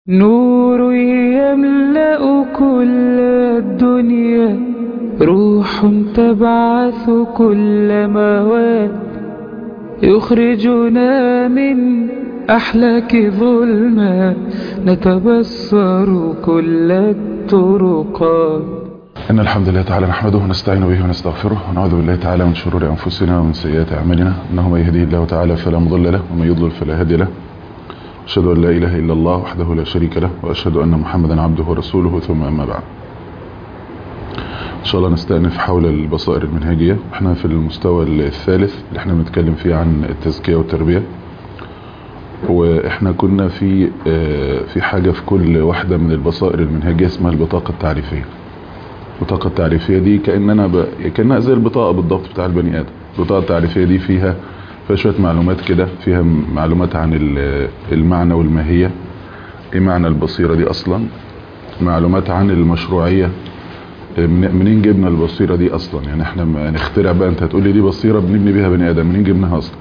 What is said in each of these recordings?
نور يملأ كل الدنيا روح تبعث كل مواد يخرجنا من أحلاك ظلمات نتبصر كل الطرقات إن الحمد لله تعالى نحمده ونستعين به ونستغفره ونعوذ بالله تعالى من شرور أنفسنا ومن سيئات أعمالنا إنه من يهديه الله تعالى فلا مضل له ومن يضلل فلا هادي له أشهد أن لا إله إلا الله وحده لا شريك له وأشهد أن محمدا عبده ورسوله ثم أما بعد إن شاء الله نستأنف حول البصائر المنهجية احنا في المستوى الثالث اللي احنا بنتكلم فيه عن التزكية والتربية واحنا كنا في في حاجة في كل واحدة من البصائر المنهجية اسمها البطاقة التعريفية البطاقة التعريفية دي كأننا ب... كأنها زي البطاقة بالضبط بتاع البني آدم البطاقة التعريفية دي فيها فيها شوية معلومات كده فيها معلومات عن المعنى والماهية ايه معنى البصيرة دي اصلا معلومات عن المشروعية منين جبنا البصيرة دي اصلا يعني احنا ما نخترع بقى انت هتقول لي دي بصيرة بنبني بيها بني ادم منين جبناها اصلا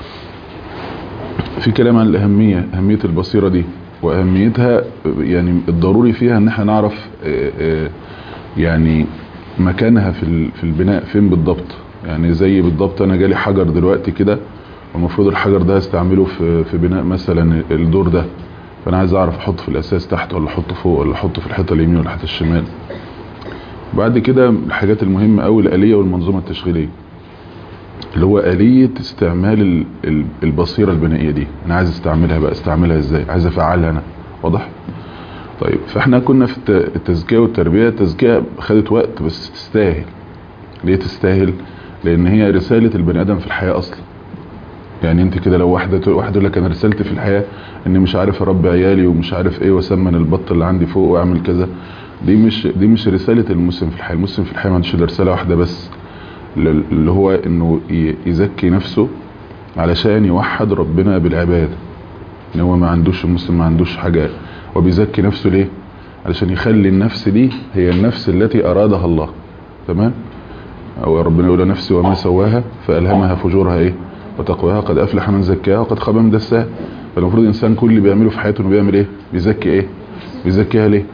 في كلام عن الاهمية اهمية البصيرة دي واهميتها يعني الضروري فيها ان احنا نعرف يعني مكانها في في البناء فين بالضبط يعني زي بالضبط انا جالي حجر دلوقتي كده والمفروض الحجر ده استعمله في في بناء مثلا الدور ده فانا عايز اعرف احطه في الاساس تحت ولا احطه فوق ولا احطه في الحيطه اليمين ولا الحيطه الشمال بعد كده الحاجات المهمه قوي الاليه والمنظومه التشغيليه اللي هو آلية استعمال البصيرة البنائية دي انا عايز استعملها بقى استعملها ازاي عايز افعلها انا واضح طيب فاحنا كنا في التزكية والتربية التزكية خدت وقت بس تستاهل ليه تستاهل لان هي رسالة البني ادم في الحياة اصلا يعني انت كده لو واحدة واحد يقول لك انا رسالتي في الحياة اني مش عارف اربي عيالي ومش عارف ايه واسمن البط اللي عندي فوق واعمل كذا دي مش دي مش رسالة المسلم في الحياة المسلم في الحياة ما عندوش رسالة واحدة بس اللي هو انه يزكي نفسه علشان يوحد ربنا بالعبادة ان هو ما عندوش المسلم ما عندوش حاجة وبيزكي نفسه ليه علشان يخلي النفس دي هي النفس التي ارادها الله تمام او ربنا يقول نفسي وما سواها فالهمها فجورها ايه وتقواها قد افلح من زكاها وقد خاب من دساها فالمفروض الانسان كل اللي بيعمله في حياته انه بيعمل ايه بيزكي ايه بيزكيها ليه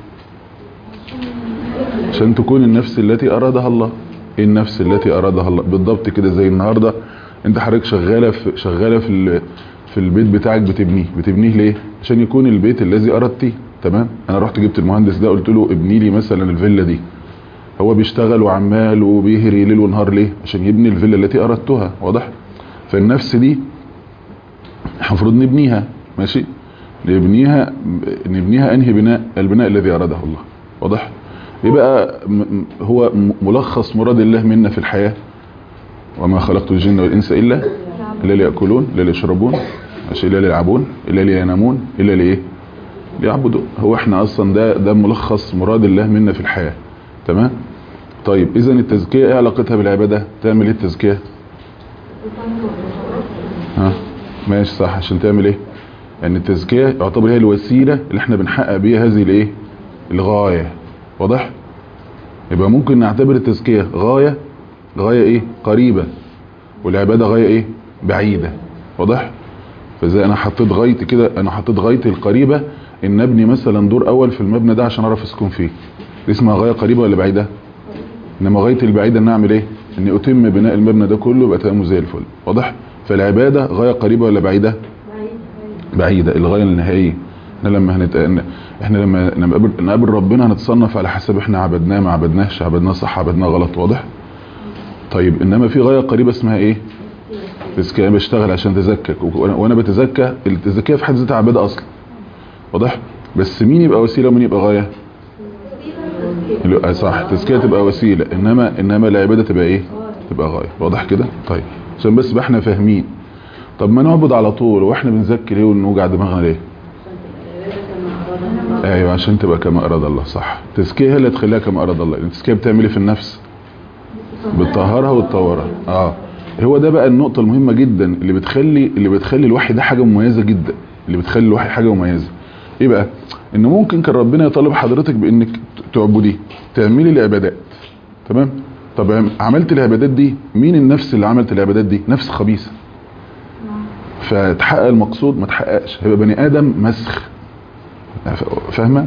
عشان تكون النفس التي ارادها الله ايه النفس التي ارادها الله بالضبط كده زي النهارده انت حضرتك شغاله في شغاله في في البيت بتاعك بتبنيه بتبنيه ليه عشان يكون البيت الذي اردتيه تمام انا رحت جبت المهندس ده قلت له ابني لي مثلا الفيلا دي هو بيشتغل وعمال وبيهري ليل ونهار ليه عشان يبني الفيلا التي اردتها واضح فالنفس دي المفروض نبنيها ماشي نبنيها نبنيها انهي بناء البناء الذي اراده الله واضح يبقى هو ملخص مراد الله منا في الحياة وما خلقت الجن والإنس إلا إلا ليأكلون إلا ليشربون ماشي إلا ليلعبون إلا لينامون إلا لإيه ليعبدوا هو احنا أصلا ده ده ملخص مراد الله منا في الحياة تمام طيب إذا التزكية إيه علاقتها بالعبادة تعمل إيه التزكية ها ماشي صح عشان تعمل إيه يعني التزكية يعتبر هي الوسيلة اللي احنا بنحقق بيها هذه الإيه الغاية واضح يبقى ممكن نعتبر التزكية غاية غاية ايه قريبة والعبادة غاية ايه بعيدة واضح فزي انا حطيت غايتي كده انا حطيت غايتي القريبة ان ابني مثلا دور اول في المبنى ده عشان اعرف اسكن فيه دي اسمها غاية قريبة ولا بعيدة انما غايتي البعيدة ان اعمل ايه اني اتم بناء المبنى ده كله يبقى تمامه زي الفل واضح فالعبادة غاية قريبة ولا بعيدة بعيدة الغاية النهائية احنا لما هنت... احنا لما نقابل نقابل ربنا هنتصنف على حسب احنا عبدناه ما عبدناهش عبدناه صح عبدناه غلط واضح طيب انما في غايه قريبه اسمها ايه تزكيه انا بشتغل عشان اتزكى وانا بتزكى التزكيه في حد ذاتها عباده اصلا واضح بس مين يبقى وسيله ومين يبقى غايه صح التزكيه تبقى وسيله انما انما العباده تبقى ايه تبقى غايه واضح كده طيب عشان بس بقى احنا فاهمين طب ما نعبد على طول واحنا بنزكي ليه ونوجع دماغنا ليه ايوه عشان تبقى كما اراد الله صح التزكيه هي اللي تخليها كما اراد الله التزكيه بتعمل ايه في النفس بتطهرها وتطورها اه هو ده بقى النقطه المهمه جدا اللي بتخلي اللي بتخلي الوحي ده حاجه مميزه جدا اللي بتخلي الوحي حاجه مميزه ايه بقى ان ممكن كان ربنا يطالب حضرتك بانك تعبديه تعملي العبادات تمام طب عملت العبادات دي مين النفس اللي عملت العبادات دي نفس خبيثه فتحقق المقصود ما تحققش هيبقى بني ادم مسخ فاهمه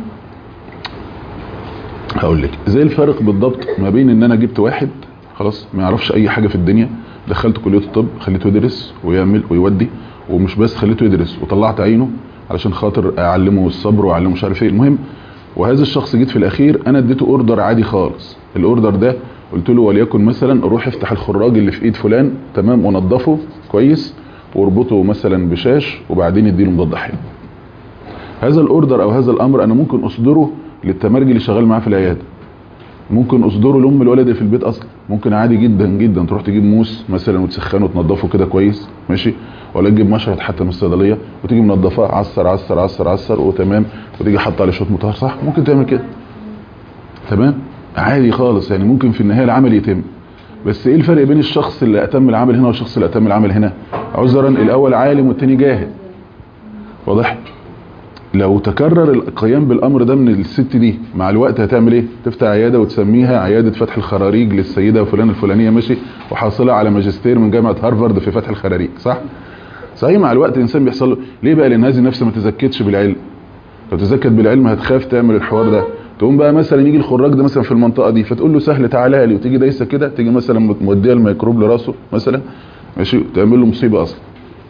هقول لك زي الفرق بالضبط ما بين ان انا جبت واحد خلاص ما يعرفش اي حاجه في الدنيا دخلته كليه الطب خليته يدرس ويعمل ويودي ومش بس خليته يدرس وطلعت عينه علشان خاطر اعلمه الصبر واعلمه مش عارف ايه المهم وهذا الشخص جيت في الاخير انا اديته اوردر عادي خالص الاوردر ده قلت له وليكن مثلا روح افتح الخراج اللي في ايد فلان تمام ونضفه كويس واربطه مثلا بشاش وبعدين اديله مضاد حيوي هذا الاوردر او هذا الامر انا ممكن اصدره للتمرجي اللي شغال معاه في العياده ممكن اصدره لام الولد اللي في البيت اصلا ممكن عادي جدا جدا تروح تجيب موس مثلا وتسخنه وتنضفه كده كويس ماشي ولا تجيب مشرط حتى من الصيدليه وتيجي منضفاه عصر عصر عصر عصر وتمام وتيجي حاطه عليه شويه مطهر صح ممكن تعمل كده تمام عادي خالص يعني ممكن في النهايه العمل يتم بس ايه الفرق بين الشخص اللي اتم العمل هنا والشخص اللي اتم العمل هنا عذرا الاول عالم والتاني جاهل واضح لو تكرر القيام بالامر ده من الست دي مع الوقت هتعمل ايه تفتح عياده وتسميها عياده فتح الخراريج للسيده فلان الفلانيه ماشي وحاصله على ماجستير من جامعه هارفارد في فتح الخراريج صح صحيح مع الوقت الانسان بيحصل له ليه بقى لان هذه النفس ما تزكتش بالعلم لو تزكت بالعلم هتخاف تعمل الحوار ده تقوم بقى مثلا يجي الخراج ده مثلا في المنطقه دي فتقول له سهل تعالى لي وتيجي دايسه كده تيجي مثلا موديه الميكروب لراسه مثلا ماشي تعمل له مصيبه اصلا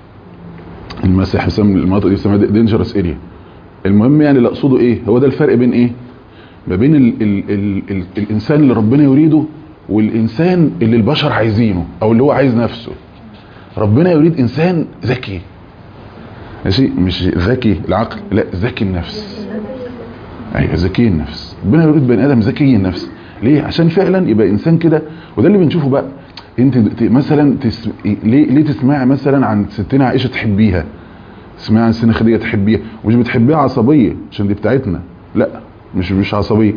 المسح بيسمي المناطق دي بيسميها دينجرس اريا المهم يعني اللي اقصده ايه هو ده الفرق بين ايه ما بين ال ال ال ال الانسان اللي ربنا يريده والانسان اللي البشر عايزينه او اللي هو عايز نفسه ربنا يريد انسان ذكي ماشي مش ذكي العقل لا ذكي النفس ايوه ذكي النفس ربنا يريد بني ادم ذكي النفس ليه عشان فعلا يبقى انسان كده وده اللي بنشوفه بقى انت مثلا تس... ليه ليه تسمعي مثلا عن ستنا عائشه تحبيها تسمعي عن سنة خديجه تحبيها مش بتحبيها عصبيه عشان دي بتاعتنا لا مش مش عصبيه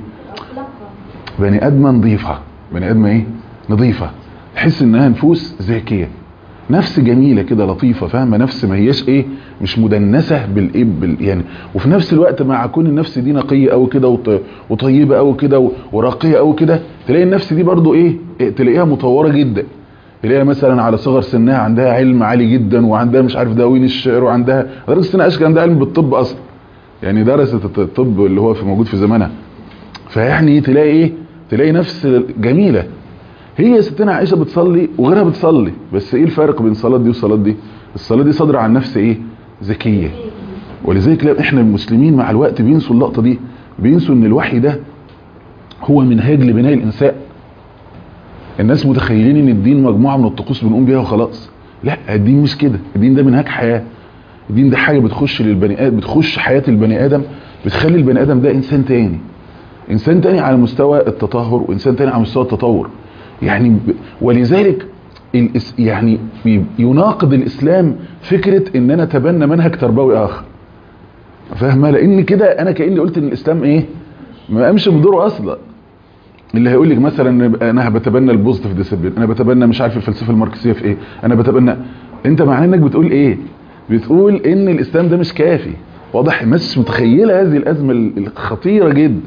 بني ادمه نظيفه بني ادمه ايه نظيفه تحس انها نفوس ذكيه نفس جميله كده لطيفه فاهمه نفس ما هياش ايه مش مدنسه بالايه بال يعني وفي نفس الوقت مع كون النفس دي نقيه قوي كده وط... وطيبه قوي كده وراقيه قوي كده تلاقي النفس دي برضو ايه, إيه تلاقيها مطوره جدا تلاقيها مثلا على صغر سنها عندها علم عالي جدا وعندها مش عارف دواوين الشعر وعندها درجه سنها اشكال عندها علم بالطب اصلا يعني درست الطب اللي هو في موجود في زمانها فيعني تلاقي ايه تلاقي نفس جميله هي ستنا عائشه بتصلي وغيرها بتصلي بس ايه الفرق بين الصلاه دي والصلاه دي الصلاه دي صادره عن نفس ايه ذكيه ولذلك لا احنا المسلمين مع الوقت بينسوا اللقطه دي بينسوا ان الوحي ده هو منهاج لبناء الانسان الناس متخيلين ان الدين مجموعه من الطقوس بنقوم بيها وخلاص لا الدين مش كده الدين ده منهاج حياه الدين ده حاجه بتخش للبني ادم بتخش حياه البني ادم بتخلي البني ادم ده انسان تاني انسان تاني على مستوى التطهر وانسان تاني على مستوى التطور يعني ولذلك يعني يناقض الاسلام فكره ان انا اتبنى منهج تربوي اخر فاهمه لان كده انا كاني قلت ان الاسلام ايه ما قامش بدوره اصلا اللي هيقول لك مثلا انا بتبنى البوزيتيف ديسيبلين انا بتبنى مش عارف الفلسفه الماركسيه في ايه انا بتبنى انت معناه انك بتقول ايه بتقول ان الاسلام ده مش كافي واضح الناس متخيله هذه الازمه الخطيره جدا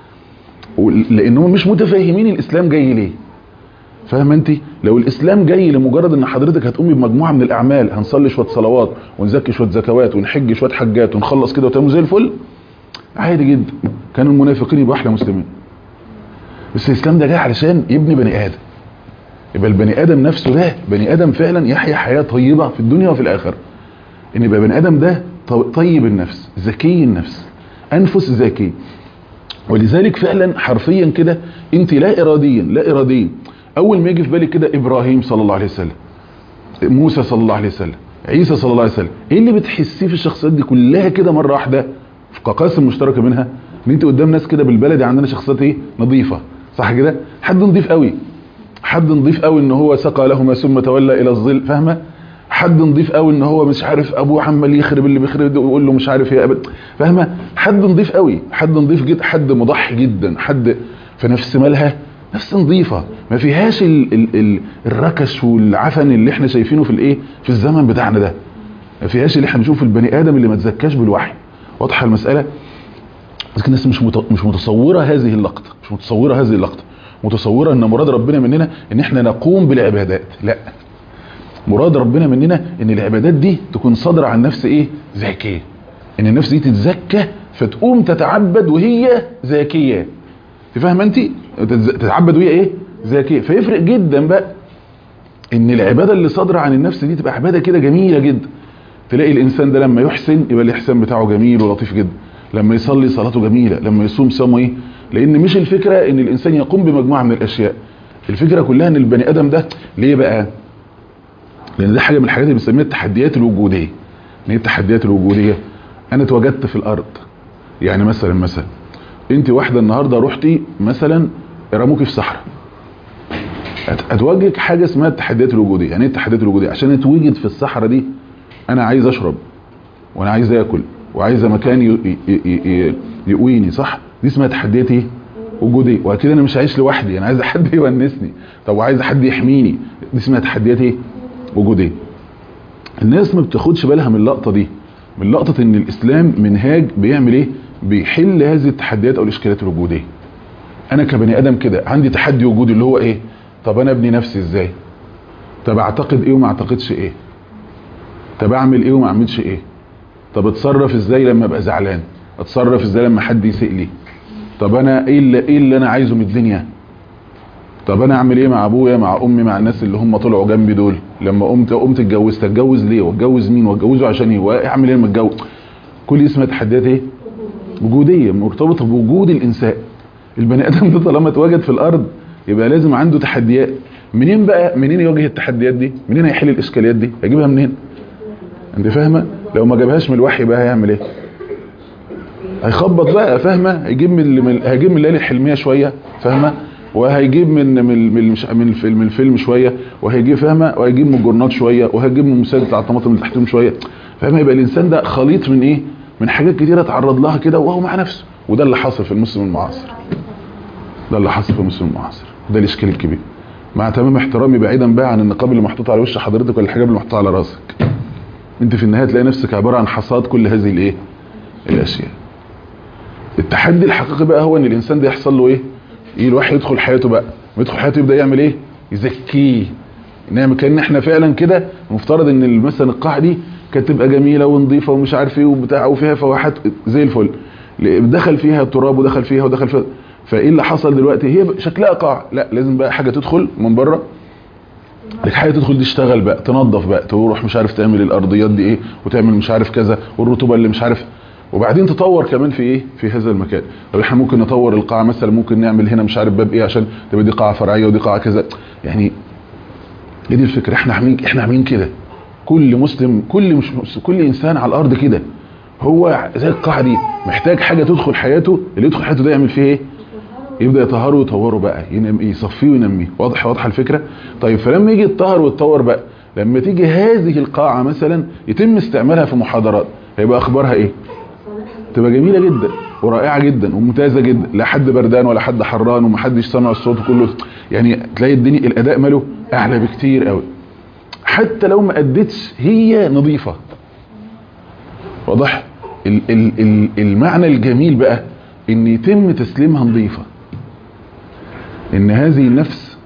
لانهم مش متفاهمين الاسلام جاي ليه فاهم انت لو الاسلام جاي لمجرد ان حضرتك هتقومي بمجموعه من الاعمال هنصلي شويه صلوات ونزكي شويه زكوات ونحج شويه حجات ونخلص كده وتمام زي الفل عادي جدا كانوا المنافقين يبقوا احلى مسلمين بس الاسلام ده جاي علشان يبني بني ادم يبقى البني ادم نفسه ده بني ادم فعلا يحيا حياه طيبه في الدنيا وفي الاخره ان يبقى بني ادم ده طيب النفس ذكي النفس انفس ذكي ولذلك فعلا حرفيا كده انت لا اراديا لا اراديا اول ما يجي في بالك كده ابراهيم صلى الله عليه وسلم موسى صلى الله عليه وسلم عيسى صلى الله عليه وسلم ايه اللي بتحسيه في الشخصيات دي كلها كده مره واحده في قاسم مشتركه منها ان انت قدام ناس كده بالبلدي عندنا شخصيات ايه نظيفه صح كده حد نظيف قوي حد نظيف قوي ان هو سقى لهما ثم تولى الى الظل فاهمه حد نظيف قوي ان هو مش عارف ابوه عمال يخرب اللي بيخرب ده ويقول له مش عارف يا ابد فاهمه حد نظيف قوي حد نظيف جدا حد مضحي جدا حد في نفس مالها نفس نظيفه ما فيهاش ال ال ال الركش والعفن اللي احنا شايفينه في الايه في الزمن بتاعنا ده ما فيهاش اللي احنا بنشوف البني ادم اللي ما تزكاش بالوحي واضحه المساله لكن الناس مش مش متصوره هذه اللقطه مش متصوره هذه اللقطه متصوره ان مراد ربنا مننا ان احنا نقوم بالعبادات لا مراد ربنا مننا ان العبادات دي تكون صادره عن نفس ايه ذكيه ان النفس دي تتزكى فتقوم تتعبد وهي زاكيه تفهم انت تتعبد وهي ايه زاكيه فيفرق جدا بقى ان العباده اللي صادره عن النفس دي تبقى عباده كده جميله جدا تلاقي الانسان ده لما يحسن يبقى الاحسان بتاعه جميل ولطيف جدا لما يصلي صلاته جميله لما يصوم صومه ايه لان مش الفكره ان الانسان يقوم بمجموعه من الاشياء الفكره كلها ان البني ادم ده ليه بقى لان ده حاجه من الحاجات اللي بنسميها التحديات الوجوديه ان هي التحديات الوجوديه انا اتوجدت في الارض يعني مثلا مثلا انت واحده النهارده رحتي مثلا رموكي في صحراء هتواجهك حاجه اسمها التحديات الوجوديه يعني ايه التحديات الوجوديه عشان اتوجد في الصحراء دي انا عايز اشرب وانا عايز اكل وعايز مكان يقويني صح دي اسمها تحديات ايه وجوديه واكيد انا مش عايش لوحدي انا عايز حد يونسني طب وعايز حد يحميني دي اسمها تحديات ايه وجوديه الناس ما بتاخدش بالها من اللقطه دي من لقطه ان الاسلام منهاج بيعمل ايه بيحل هذه التحديات او الاشكالات الوجوديه انا كبني ادم كده عندي تحدي وجودي اللي هو ايه طب انا ابني نفسي ازاي طب اعتقد ايه وما اعتقدش ايه طب اعمل ايه وما اعملش ايه طب اتصرف ازاي لما ابقى زعلان اتصرف ازاي لما حد يسيء لي طب انا ايه اللي ايه اللي انا عايزه من الدنيا طب انا اعمل ايه مع ابويا مع امي مع الناس اللي هم طلعوا جنبي دول لما قمت قمت اتجوزت اتجوز ليه واتجوز مين واتجوزه عشان ايه واعمل ايه لما اتجوز كل اسمها تحديات ايه وجوديه مرتبطه بوجود الانسان البني ادم ده طالما اتواجد في الارض يبقى لازم عنده تحديات منين بقى منين يواجه التحديات دي منين هيحل الاشكاليات دي هيجيبها منين انت فاهمه لو ما جابهاش من الوحي بقى هيعمل ايه هيخبط بقى فاهمه هيجيب من هيجيب من الليالي الحلميه شويه فاهمه وهيجيب من من من من الفيلم, من الفيلم شويه وهيجيب فاهمه وهيجيب من الجورنال شويه وهيجيب من مسلسل بتاع الطماطم اللي تحتهم شويه فاهمه يبقى الانسان ده خليط من ايه من حاجات كتيره اتعرض لها كده وهو مع نفسه وده اللي حصل في المسلم المعاصر ده اللي حصل في المسلم المعاصر ده الاشكال الكبير مع تمام احترامي بعيدا بقى عن النقاب اللي محطوط على وش حضرتك ولا الحجاب اللي محطوط على راسك انت في النهايه تلاقي نفسك عباره عن حصاد كل هذه الايه الاشياء التحدي الحقيقي بقى هو ان الانسان ده يحصل له ايه ايه الواحد يدخل حياته بقى يدخل حياته يبدا يعمل ايه يزكيه نعمل كان احنا فعلا كده المفترض ان مثلا القاعه دي كانت تبقى جميله ونظيفه ومش عارف ايه وبتاع وفيها فواحات زي الفل دخل فيها التراب ودخل فيها ودخل فيها فايه اللي حصل دلوقتي هي شكلها قاع لا لازم بقى حاجه تدخل من بره لك حاجه تدخل تشتغل بقى تنظف بقى تروح مش عارف تعمل الارضيات دي ايه وتعمل مش عارف كذا والرطوبه اللي مش عارف وبعدين تطور كمان في ايه في هذا المكان طب احنا ممكن نطور القاعه مثلا ممكن نعمل هنا مش عارف باب ايه عشان تبقى دي قاعه فرعيه ودي قاعه كذا يعني ايه دي الفكره احنا عاملين احنا عاملين كده كل مسلم كل مش كل انسان على الارض كده هو زي القاعه دي محتاج حاجه تدخل حياته اللي يدخل حياته ده يعمل فيه ايه يبدا يطهره ويطوره بقى ينم يصفيه وينميه واضح واضحه الفكره طيب فلما يجي يتطهر ويتطور بقى لما تيجي هذه القاعه مثلا يتم استعمالها في محاضرات هيبقى اخبارها ايه تبقى جميله جدا ورائعه جدا وممتازه جدا لا حد بردان ولا حد حران ومحدش سمع الصوت كله يعني تلاقي الدنيا الاداء ماله اعلى بكتير قوي حتى لو ما ادتش هي نظيفه واضح ال ال ال المعنى الجميل بقى ان يتم تسليمها نظيفه ان هذه النفس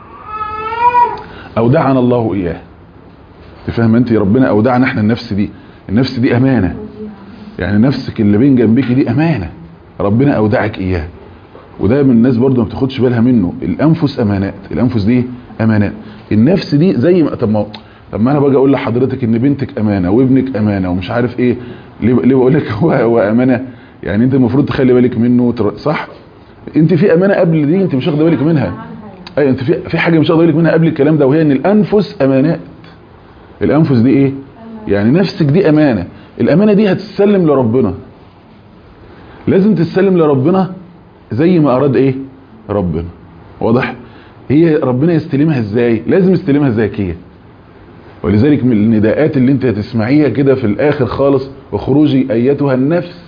اودعنا الله اياه تفهم انت ربنا اودعنا احنا النفس دي النفس دي امانه يعني نفسك اللي بين جنبك دي امانه ربنا اودعك اياه وده من الناس برضو ما بتاخدش بالها منه الانفس امانات الانفس دي امانات النفس دي زي ما طب ما طب ما انا باجي اقول لحضرتك ان بنتك امانه وابنك امانه ومش عارف ايه ليه ليه بقول لك هو هو امانه يعني انت المفروض تخلي بالك منه صح انت في امانه قبل دي انت مش واخده بالك منها اي انت في في حاجه مش واخده بالك منها قبل الكلام ده وهي ان الانفس امانات الانفس دي ايه يعني نفسك دي امانه الامانه دي هتتسلم لربنا لازم تتسلم لربنا زي ما اراد ايه ربنا واضح هي ربنا يستلمها ازاي لازم يستلمها زكيه ولذلك من النداءات اللي انت هتسمعيها كده في الاخر خالص وخروجي ايتها النفس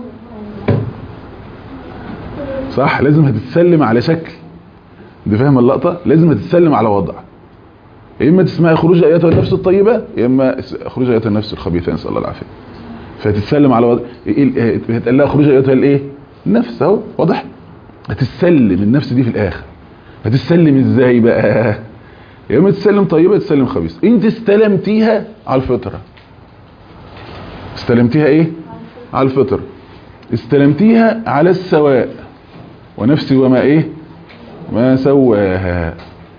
صح لازم هتتسلم على شكل انت فاهم اللقطه لازم هتتسلم على وضع يا اما تسمعي خروج ايتها النفس الطيبه يا اما خروج ايتها النفس الخبيثه نسال الله العافيه فتتسلم على وضع هتقول لها خروج ايتها الايه النفس اهو واضح هتتسلم النفس دي في الاخر هتتسلم ازاي بقى يا اما تسلم طيبه يا تسلم خبيثه انت استلمتيها على الفطره استلمتيها ايه على الفطر استلمتيها على السواء ونفسي وما ايه ما سواها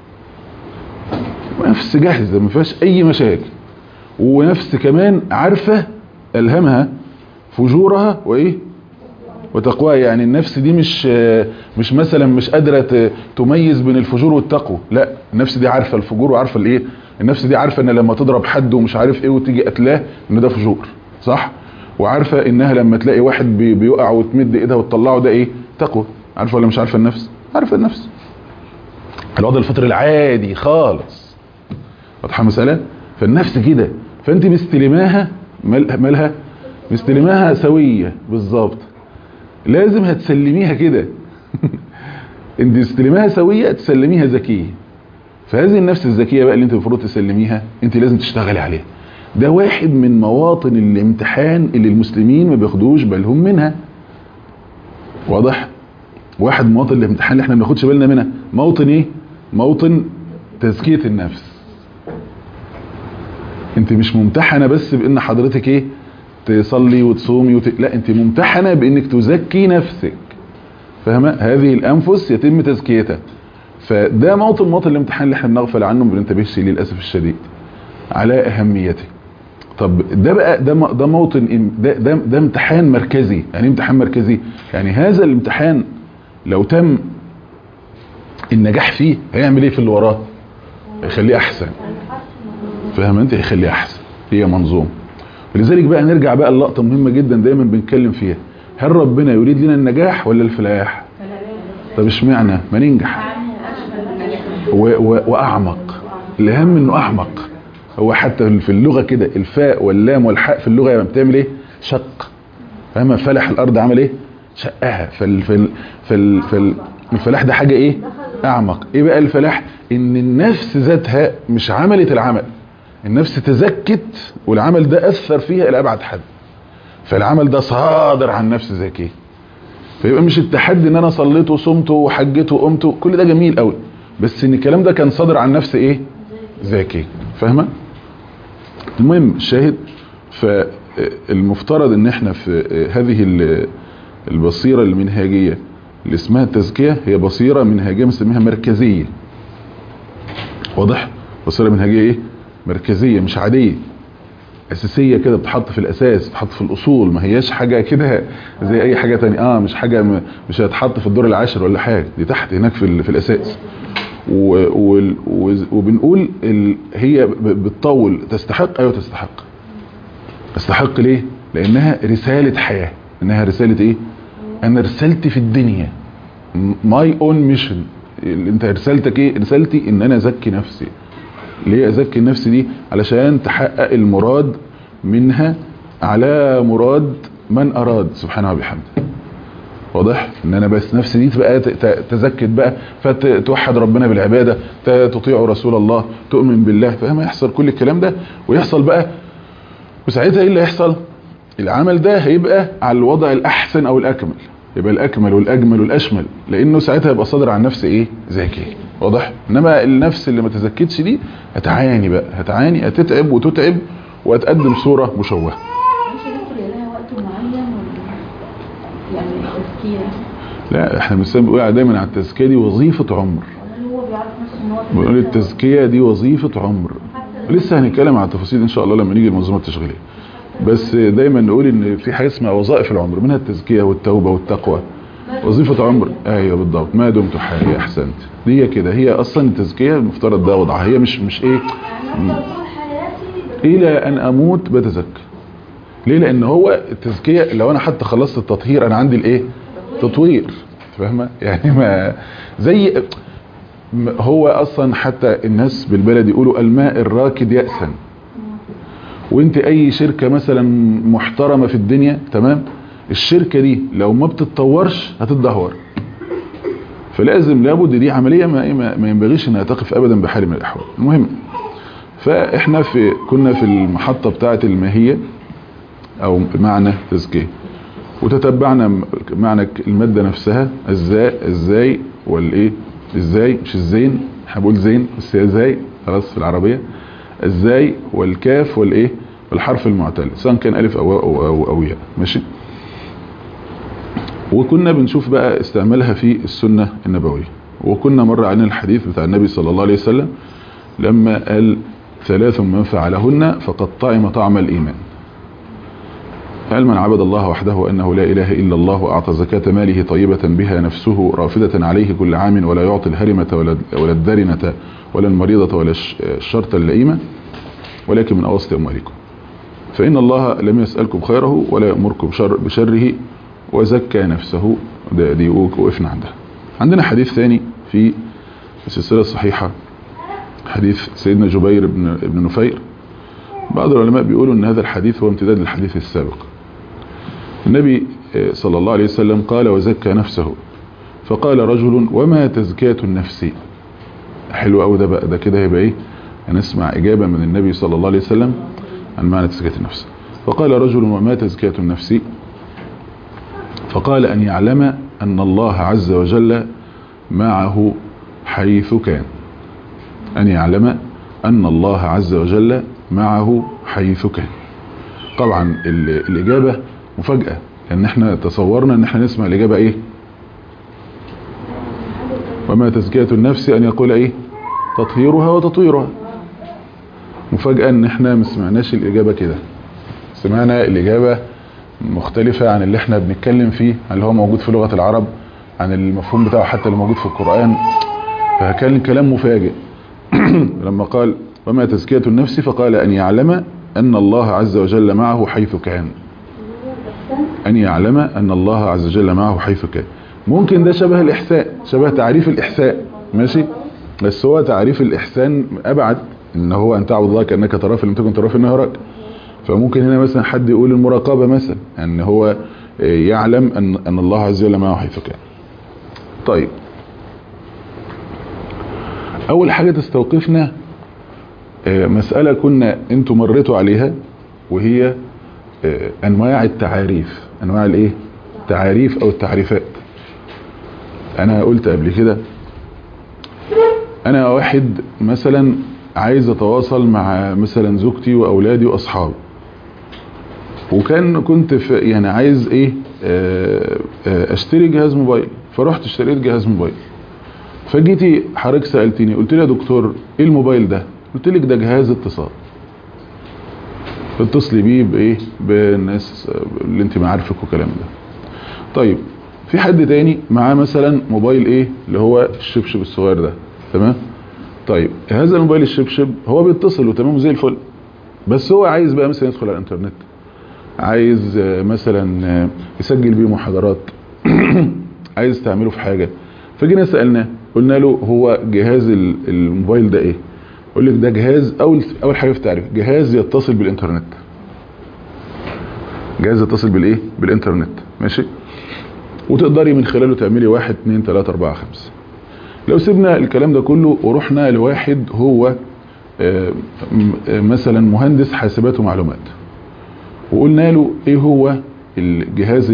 نفس جاهزة ما فيهاش اي مشاكل ونفس كمان عارفة الهمها فجورها وايه وتقواها يعني النفس دي مش مش مثلا مش قادرة تميز بين الفجور والتقوى لا النفس دي عارفة الفجور وعارفة الايه النفس دي عارفة ان لما تضرب حد ومش عارف ايه وتيجي قتلاه ان ده فجور صح وعارفة انها لما تلاقي واحد بي بيقع وتمد ايدها وتطلعه ده ايه تقوى عارفة ولا مش عارفة النفس عارفة النفس الوضع الفطري العادي خالص واضحه المساله فالنفس كده فانت مستلماها مال- مالها مستلماها سويه بالظبط لازم هتسلميها كده انت تستلميها سويه تسلميها ذكيه فهذه النفس الذكيه بقى اللي انت المفروض تسلميها انت لازم تشتغلي عليها ده واحد من مواطن الامتحان اللي المسلمين ما بياخدوش بالهم منها واضح واحد من مواطن الامتحان اللي احنا ما بناخدش بالنا منها موطن ايه موطن تزكيه النفس انت مش ممتحنه بس بان حضرتك ايه تصلي وتصومي وت... لا انت ممتحنه بانك تزكي نفسك فاهمه هذه الانفس يتم تزكيتها فده موطن موطن الامتحان اللي احنا بنغفل عنه ما بننتبهش ليه للاسف الشديد على اهميته طب ده بقى ده م- ده موطن ام- ده ده, ده امتحان مركزي يعني ايه امتحان مركزي يعني هذا الامتحان لو تم النجاح فيه هيعمل ايه في اللي وراه هيخليه احسن فاهم انت هيخليه احسن هي منظومه ولذلك بقى نرجع بقى اللقطه مهمه جدا دايما بنتكلم فيها هل ربنا يريد لنا النجاح ولا الفلاح طب اشمعنى ما ننجح و و واعمق الاهم انه اعمق هو حتى في اللغه كده الفاء واللام والحاء في اللغه لما بتعمل ايه شق فاهمه فلح الارض عمل ايه شقها فال فال فال فال الفلاح ده حاجه ايه اعمق ايه بقى الفلاح ان النفس ذاتها مش عملت العمل النفس تزكت والعمل ده اثر فيها الى ابعد حد فالعمل ده صادر عن نفس ذكيه فيبقى مش التحدي ان انا صليت وصمت وحجيت وقمت كل ده جميل قوي بس ان الكلام ده كان صادر عن نفس ايه ذكي فاهمه المهم الشاهد فالمفترض ان احنا في هذه ال- البصيره المنهاجيه اللي اسمها التزكيه هي بصيره منهاجيه بنسميها مركزيه واضح بصيره منهجيه ايه مركزيه مش عاديه اساسيه كده بتحط في الاساس بتحط في الاصول ما هياش حاجه كده زي اي حاجه تانية اه مش حاجه م- مش هتحط في الدور العاشر ولا حاجه دي تحت هناك في, ال- في الاساس و و و وبنقول ال هي ب- بتطول تستحق ايوه تستحق تستحق ليه لانها رساله حياه انها رساله ايه انا رسالتي في الدنيا ماي اون ميشن انت رسالتك ايه رسالتي ان انا ازكي نفسي ليه ازكي النفس دي علشان تحقق المراد منها على مراد من اراد سبحانه وبحمده واضح ان انا بس نفسي دي تبقى ت- ت- تزكت بقى فتوحد ربنا بالعباده ت- تطيع رسول الله تؤمن بالله فاهم يحصل كل الكلام ده ويحصل بقى وساعتها ايه اللي هيحصل العمل ده هيبقى على الوضع الاحسن او الاكمل يبقى الاكمل والاجمل والاشمل لانه ساعتها يبقى صادر عن نفس ايه زكي واضح انما النفس اللي ما تزكتش دي هتعاني بقى هتعاني هتتعب وتتعب وهتقدم صوره مشوهه مش دكتور لها وقت معين ولا يعني التزكية لا احنا بنسمي بنقول دايما على التزكيه دي وظيفه عمر ولا هو بيعرف نفسه ان هو بنقول التزكيه دي وظيفه عمر لسه هنتكلم على التفاصيل ان شاء الله لما نيجي المنظومه التشغيليه بس دايما نقول ان في حاجه اسمها وظائف العمر منها التزكيه والتوبه والتقوى وظيفه عمر ايوه بالضبط ما دمت حي احسنت دي كده هي اصلا التزكيه المفترض ده وضعها هي مش مش ايه يعني افضل طول حياتي الى ان اموت بتزكى ليه لان هو التزكيه لو انا حتى خلصت التطهير انا عندي الايه تطوير فاهمه يعني ما زي م- هو اصلا حتى الناس بالبلد يقولوا الماء الراكد يأسا وانت اي شركة مثلا محترمة في الدنيا تمام الشركة دي لو ما بتتطورش هتتدهور فلازم لابد دي عملية ما, ما, ما ينبغيش انها تقف ابدا بحال من الاحوال المهم فاحنا في كنا في المحطة بتاعة الماهية او معنى تزكية وتتبعنا م- معنى ك- المادة نفسها ازاي ازاي والايه ازاي مش الزين احنا بقول زين بس هي ازاي خلاص في العربية ازاي والكاف والايه والحرف المعتل سواء كان الف او او او, أو ياء ماشي وكنا بنشوف بقى استعمالها في السنة النبوية وكنا مر علينا الحديث بتاع النبي صلى الله عليه وسلم لما قال ثلاث من فعلهن فقد طعم طعم الإيمان قال من عبد الله وحده أنه لا إله إلا الله وأعطى زكاة ماله طيبة بها نفسه رافدة عليه كل عام ولا يعطي الهرمة ولا ولا الدرنة ولا المريضة ولا الشرط اللئيمة ولكن من أوسط أموالكم فإن الله لم يسألكم خيره ولا يأمركم بشر بشره وزكى نفسه ده دي وقفنا عندها عندنا حديث ثاني في السلسلة الصحيحة حديث سيدنا جبير بن, بن نفير بعض العلماء بيقولوا ان هذا الحديث هو امتداد للحديث السابق النبي صلى الله عليه وسلم قال وزكى نفسه فقال رجل وما تزكية النفس حلو قوي ده بقى ده كده هيبقى ايه هنسمع اجابة من النبي صلى الله عليه وسلم عن معنى تزكية النفس فقال رجل وما تزكية النفس فقال ان يعلم ان الله عز وجل معه حيث كان ان يعلم ان الله عز وجل معه حيث كان طبعا الاجابة مفاجأة لان احنا تصورنا ان احنا نسمع الاجابة ايه وما تزكية النفس ان يقول ايه تطهيرها وتطويرها مفاجأة ان احنا ما سمعناش الاجابة كده سمعنا الاجابة مختلفة عن اللي احنا بنتكلم فيه عن اللي هو موجود في لغة العرب عن المفهوم بتاعه حتى اللي موجود في القرآن فكان كلام مفاجئ لما قال وما تزكية النفس فقال أن يعلم أن الله عز وجل معه حيث كان أن يعلم أن الله عز وجل معه حيث كان ممكن ده شبه الإحساء شبه تعريف الإحساء ماشي بس هو تعريف الإحسان أبعد إن هو أن تعبد الله كأنك تراه فلم تكن تراه في نهارك فممكن هنا مثلا حد يقول المراقبة مثلا أن هو يعلم أن, أن الله عز وجل معه حيث كان طيب أول حاجة تستوقفنا مسألة كنا انتوا مريتوا عليها وهي انواع التعاريف انواع الايه التعاريف او التعريفات انا قلت قبل كده انا واحد مثلا عايز اتواصل مع مثلا زوجتي واولادي واصحابي وكان كنت في يعني عايز ايه اشتري جهاز موبايل فرحت اشتريت جهاز موبايل فجيتي حضرتك سالتني قلت لي يا دكتور ايه الموبايل ده قلت لك ده جهاز اتصال اتصلي بيه بايه بالناس اللي انت معارفك والكلام ده طيب في حد تاني معاه مثلا موبايل ايه اللي هو الشبشب الصغير ده تمام طيب هذا الموبايل الشبشب هو بيتصل وتمام زي الفل بس هو عايز بقى مثلا يدخل على الانترنت عايز مثلا يسجل بيه محاضرات عايز تعمله في حاجة فجينا سألناه قلنا له هو جهاز الموبايل ده ايه يقول لك ده جهاز اول اول حاجه في التعريف جهاز يتصل بالانترنت جهاز يتصل بالايه بالانترنت ماشي وتقدري من خلاله تعملي واحد اتنين تلاتة اربعة خمسة لو سيبنا الكلام ده كله ورحنا لواحد هو مثلا مهندس حاسبات ومعلومات وقلنا له ايه هو الجهاز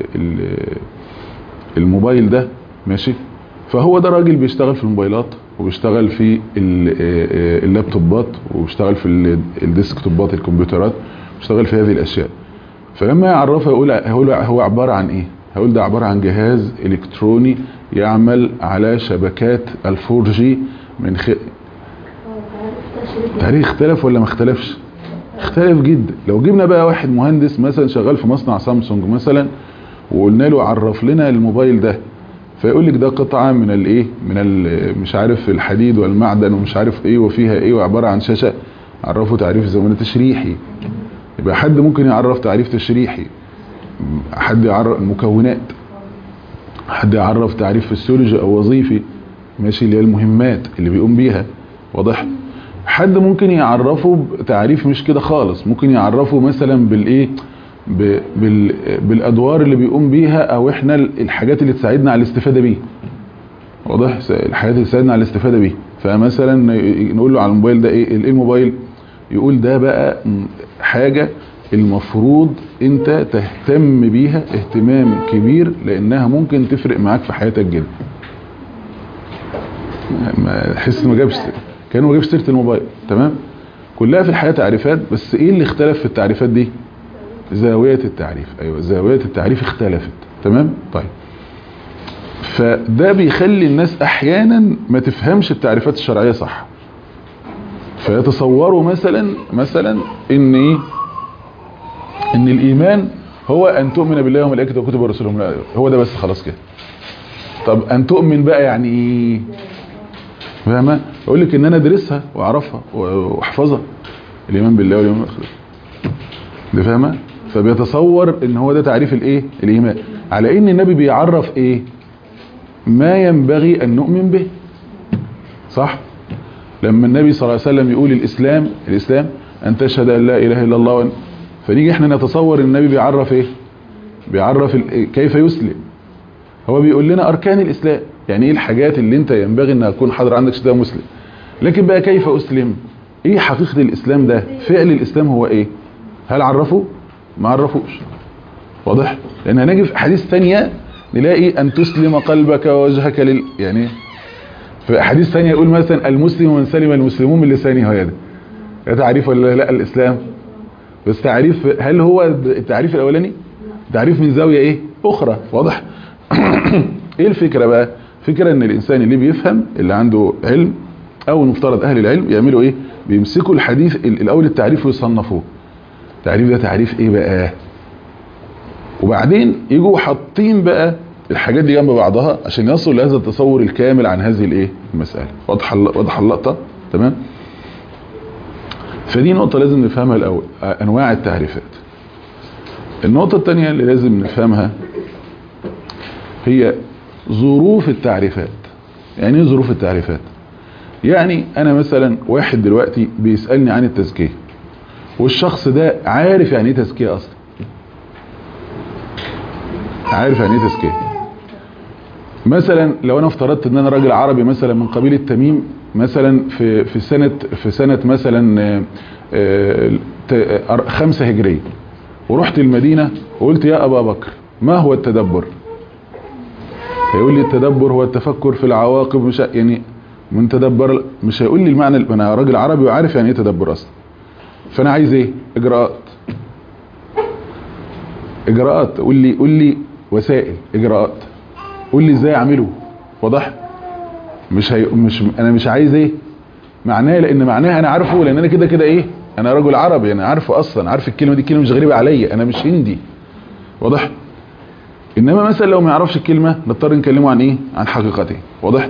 الموبايل ده ماشي فهو ده راجل بيشتغل في الموبايلات وبيشتغل في اللابتوبات وبيشتغل في الديسكتوبات الكمبيوترات بيشتغل في هذه الاشياء فلما يعرفها يقول هقول هو عبارة عن ايه هقول ده عبارة عن جهاز الكتروني يعمل على شبكات الفور جي من خ... تاريخ اختلف ولا ما اختلفش اختلف جدا لو جبنا بقى واحد مهندس مثلا شغال في مصنع سامسونج مثلا وقلنا له عرف لنا الموبايل ده فيقول لك ده قطعة من الايه من ال مش عارف الحديد والمعدن ومش عارف ايه وفيها ايه وعبارة عن شاشة عرفوا تعريف زي تشريحي يبقى حد ممكن يعرف تعريف تشريحي حد يعرف المكونات حد يعرف تعريف فسيولوجي او وظيفي ماشي اللي هي المهمات اللي بيقوم بيها واضح حد ممكن يعرفه بتعريف مش كده خالص ممكن يعرفه مثلا بالايه بال بالادوار اللي بيقوم بيها او احنا الحاجات اللي تساعدنا على الاستفاده بيه واضح الحاجات اللي تساعدنا على الاستفاده بيه فمثلا نقول له على الموبايل ده ايه ايه الموبايل يقول ده بقى حاجه المفروض انت تهتم بيها اهتمام كبير لانها ممكن تفرق معاك في حياتك جدا ما احس ما جابش كان ما جابش سيره الموبايل تمام كلها في الحياه تعريفات بس ايه اللي اختلف في التعريفات دي زاويه التعريف ايوه زاويه التعريف اختلفت تمام طيب فده بيخلي الناس احيانا ما تفهمش التعريفات الشرعيه صح فيتصوروا مثلا مثلا ان ايه ان الايمان هو ان تؤمن بالله وملائكته وكتبه ورسوله هو ده بس خلاص كده طب ان تؤمن بقى يعني ايه فاهمه اقول لك ان انا ادرسها واعرفها واحفظها الايمان بالله واليوم الاخر ده فاهمه فبيتصور ان هو ده تعريف الايه الايمان على ان النبي بيعرف ايه ما ينبغي ان نؤمن به صح لما النبي صلى الله عليه وسلم يقول الاسلام الاسلام ان تشهد ان لا اله الا الله وأن فنيجي احنا نتصور النبي بيعرف ايه بيعرف ال- كيف يسلم هو بيقول لنا اركان الاسلام يعني ايه الحاجات اللي انت ينبغي انها تكون حاضر عندك عشان تبقى مسلم لكن بقى كيف اسلم ايه حقيقة الاسلام ده فعل الاسلام هو ايه هل عرفه ما عرفوش واضح لان هنجي في حديث ثانية نلاقي ان تسلم قلبك ووجهك لل يعني في احاديث ثانية يقول مثلا المسلم من سلم المسلمون من لسانه ويده ده تعريف ولا لا الاسلام بس تعريف هل هو التعريف الاولاني تعريف من زاوية ايه اخرى واضح ايه الفكرة بقى فكرة ان الانسان اللي بيفهم اللي عنده علم او المفترض اهل العلم يعملوا ايه بيمسكوا الحديث ال- الاول التعريف ويصنفوه التعريف ده تعريف ايه بقى وبعدين يجوا حاطين بقى الحاجات دي جنب بعضها عشان يصلوا لهذا التصور الكامل عن هذه الايه المسألة واضحه الل- واضحه اللقطة تمام فدي نقطة لازم نفهمها الاول آه، انواع التعريفات النقطة الثانية اللي لازم نفهمها هي ظروف التعريفات يعني ايه ظروف التعريفات يعني انا مثلا واحد دلوقتي بيسألني عن التزكية والشخص ده عارف يعني ايه تزكية اصلا عارف يعني ايه تزكية مثلا لو انا افترضت ان انا راجل عربي مثلا من قبيلة تميم مثلا في في سنة في سنة مثلا آه، آه، ت- أر- خمسة هجرية ورحت المدينة وقلت يا ابا بكر ما هو التدبر هيقول لي التدبر هو التفكر في العواقب مش يعني من تدبر مش هيقول لي المعنى انا راجل عربي وعارف يعني ايه تدبر اصلا فانا عايز ايه اجراءات اجراءات قول لي قول لي وسائل اجراءات قول لي ازاي اعمله واضح مش هي مش انا مش عايز ايه معناه لان معناها انا عارفه لان انا كده كده ايه انا رجل عربي انا عارفه اصلا عارف الكلمه دي كلمه مش غريبه عليا انا مش هندي واضح انما مثلا لو ما يعرفش الكلمه نضطر نكلمه عن ايه عن حقيقته واضح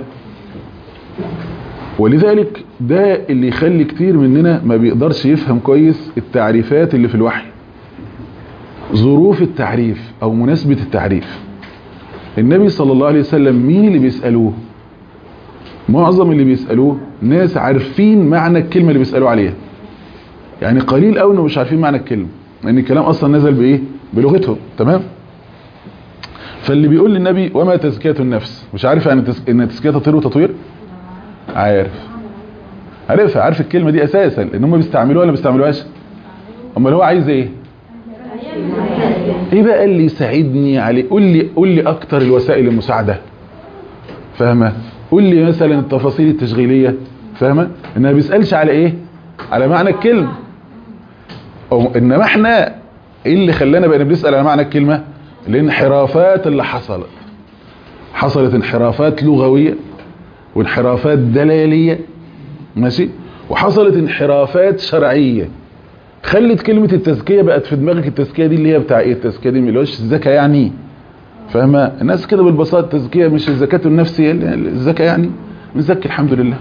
ولذلك ده اللي يخلي كتير مننا ما بيقدرش يفهم كويس التعريفات اللي في الوحي ظروف التعريف او مناسبة التعريف النبي صلى الله عليه وسلم مين اللي بيسألوه معظم اللي بيسألوه ناس عارفين معنى الكلمة اللي بيسألوه عليها يعني قليل قوي انه مش عارفين معنى الكلمة لان الكلام اصلا نزل بايه بلغتهم تمام فاللي بيقول للنبي وما تزكية النفس مش عارف يعني تز... ان تزكية تطهير وتطوير عارف عارفها عارف الكلمة دي اساسا لان هم بيستعملوها ولا ما بيستعملوهاش امال هو عايز ايه ايه بقى اللي يساعدني عليه قول لي قول لي اكتر الوسائل المساعده فاهمه قول لي مثلا التفاصيل التشغيليه فاهمه انها بيسالش على ايه على معنى الكلمه أو انما احنا ايه اللي خلانا بقى بنسال على معنى الكلمه الانحرافات اللي حصلت حصلت انحرافات لغويه وانحرافات دلاليه ماشي وحصلت انحرافات شرعيه خلت كلمة التزكية بقت في دماغك التزكية دي اللي هي بتاع ايه التزكية دي اللي هوش الزكاة يعني فاهمة الناس كده بالبساطة التزكية مش الزكاة النفسية الزكاة يعني نزكي الحمد لله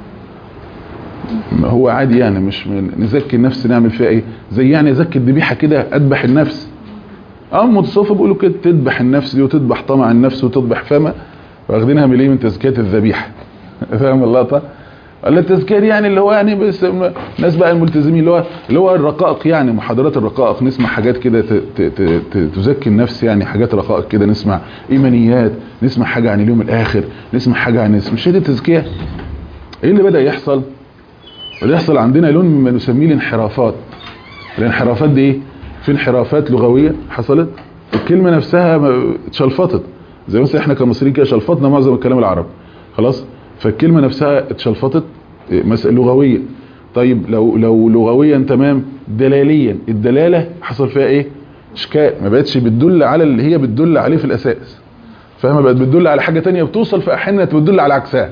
ما هو عادي يعني مش من نزكي النفس نعمل فيها ايه زي يعني زكي الذبيحة كده اذبح النفس اه متصوفة بيقولوا كده تذبح النفس دي وتذبح طمع النفس وتذبح فما واخدينها من ايه من تزكية الذبيحة فاهم اللقطة ولا التزكية دي يعني اللي هو يعني بس الناس بقى الملتزمين اللي هو اللي هو الرقائق يعني محاضرات الرقائق نسمع حاجات كده ت- ت- ت- ت- تزكي النفس يعني حاجات رقائق كده نسمع ايمانيات نسمع حاجة عن اليوم الاخر نسمع حاجة عن مش هي دي التزكية ايه اللي بدأ يحصل بدأ يحصل عندنا لون مما نسميه الانحرافات الانحرافات دي ايه في انحرافات لغوية حصلت الكلمة نفسها ما- اتشلفطت زي مثلا احنا كمصريين كده شلفطنا معظم الكلام العربي خلاص فالكلمة نفسها اتشلفطت إيه، مسألة لغوية طيب لو لو لغويا تمام دلاليا الدلالة حصل فيها ايه اشكال ما بقتش بتدل على اللي هي بتدل عليه في الاساس فاهمه بقت بتدل على حاجه تانية بتوصل في احيانا بتدل على عكسها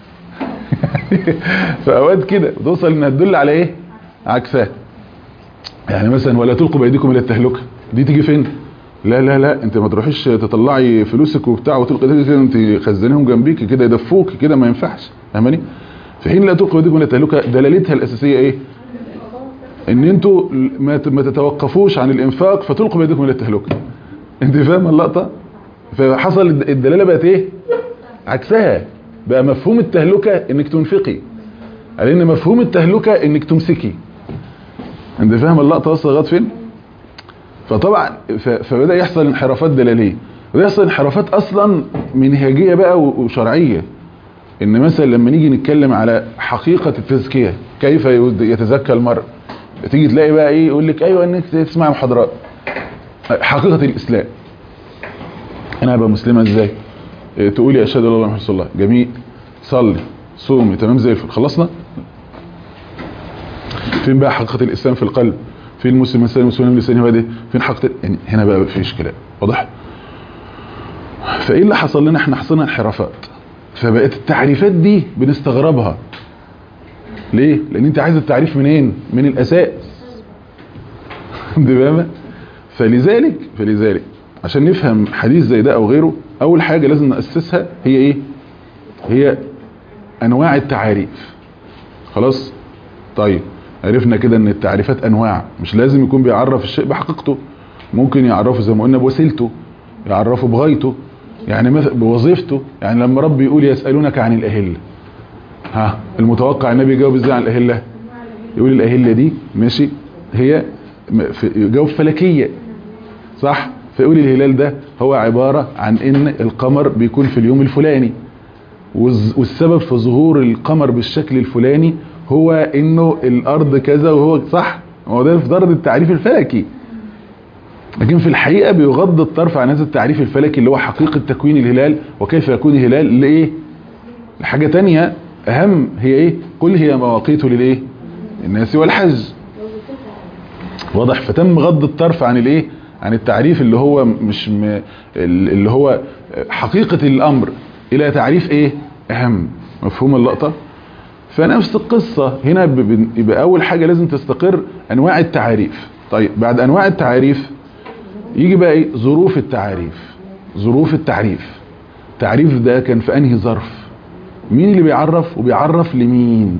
في اوقات كده بتوصل انها تدل على ايه عكسها يعني مثلا ولا تلقوا بايديكم الى التهلكه دي تيجي فين لا لا لا انت ما تروحيش تطلعي فلوسك وبتاع وتلقي ايديك كده انت خزنيهم جنبيك كده يدفوك كده ما ينفعش فاهماني في حين لا تلقوا بايديكم الى التهلكه دلالتها الاساسيه ايه ان انتوا ما ما تتوقفوش عن الانفاق فتلقوا بايديكم الى التهلكه انت فاهم اللقطه فحصل الدلاله بقت ايه عكسها بقى مفهوم التهلكه انك تنفقي على ان مفهوم التهلكه انك تمسكي انت فاهم اللقطه وصل لغايه فين فطبعا ف- فبدا يحصل انحرافات دلاليه وده يحصل انحرافات اصلا منهجيه بقى و- وشرعيه ان مثلا لما نيجي نتكلم على حقيقه التزكيه كيف يد- يتزكى المرء تيجي تلاقي بقى ايه يقول لك ايوه انك تسمع محاضرات حقيقه الاسلام انا هبقى مسلمه ازاي إيه، تقولي اشهد ان لا اله الا الله محمد رسول الله جميل صلي صومي تمام زي الفل خلصنا فين بقى حقيقه الاسلام في القلب في المسلم مثلا المسلم من لسانه ويده فين حقيقه يعني هنا بقى في اشكال واضح فايه اللي حصل لنا احنا حصلنا انحرافات فبقت التعريفات دي بنستغربها ليه لان انت عايز التعريف منين من الاساس انت فاهمه فلذلك فلذلك عشان نفهم حديث زي ده او غيره اول حاجه لازم ناسسها هي ايه هي انواع التعاريف خلاص طيب عرفنا كده ان التعريفات انواع مش لازم يكون بيعرف الشيء بحقيقته ممكن يعرفه زي ما قلنا بوسيلته يعرفه بغايته يعني مثلا بوظيفته يعني لما ربي يقول يسالونك عن الاهله ها المتوقع النبي يجاوب ازاي عن الاهله يقول الاهله دي ماشي هي م- في- يجاوب فلكيه صح فيقول الهلال ده هو عباره عن ان القمر بيكون في اليوم الفلاني والز- والسبب في ظهور القمر بالشكل الفلاني هو انه الارض كذا وهو صح هو ده في درجه التعريف الفلكي لكن في الحقيقه بيغض الطرف عن هذا التعريف الفلكي اللي هو حقيقه تكوين الهلال وكيف يكون الهلال لايه لحاجه تانية اهم هي ايه قل هي مواقيت للايه الناس والحج واضح فتم غض الطرف عن الايه عن التعريف اللي هو مش م... اللي هو حقيقة الامر الى تعريف ايه اهم مفهوم اللقطة فنفس القصة هنا ب- ب- يبقى اول حاجة لازم تستقر انواع التعاريف طيب بعد انواع التعاريف يجي بقى ايه ظروف التعاريف ظروف التعريف التعريف ده كان في انهي ظرف مين اللي بيعرف وبيعرف لمين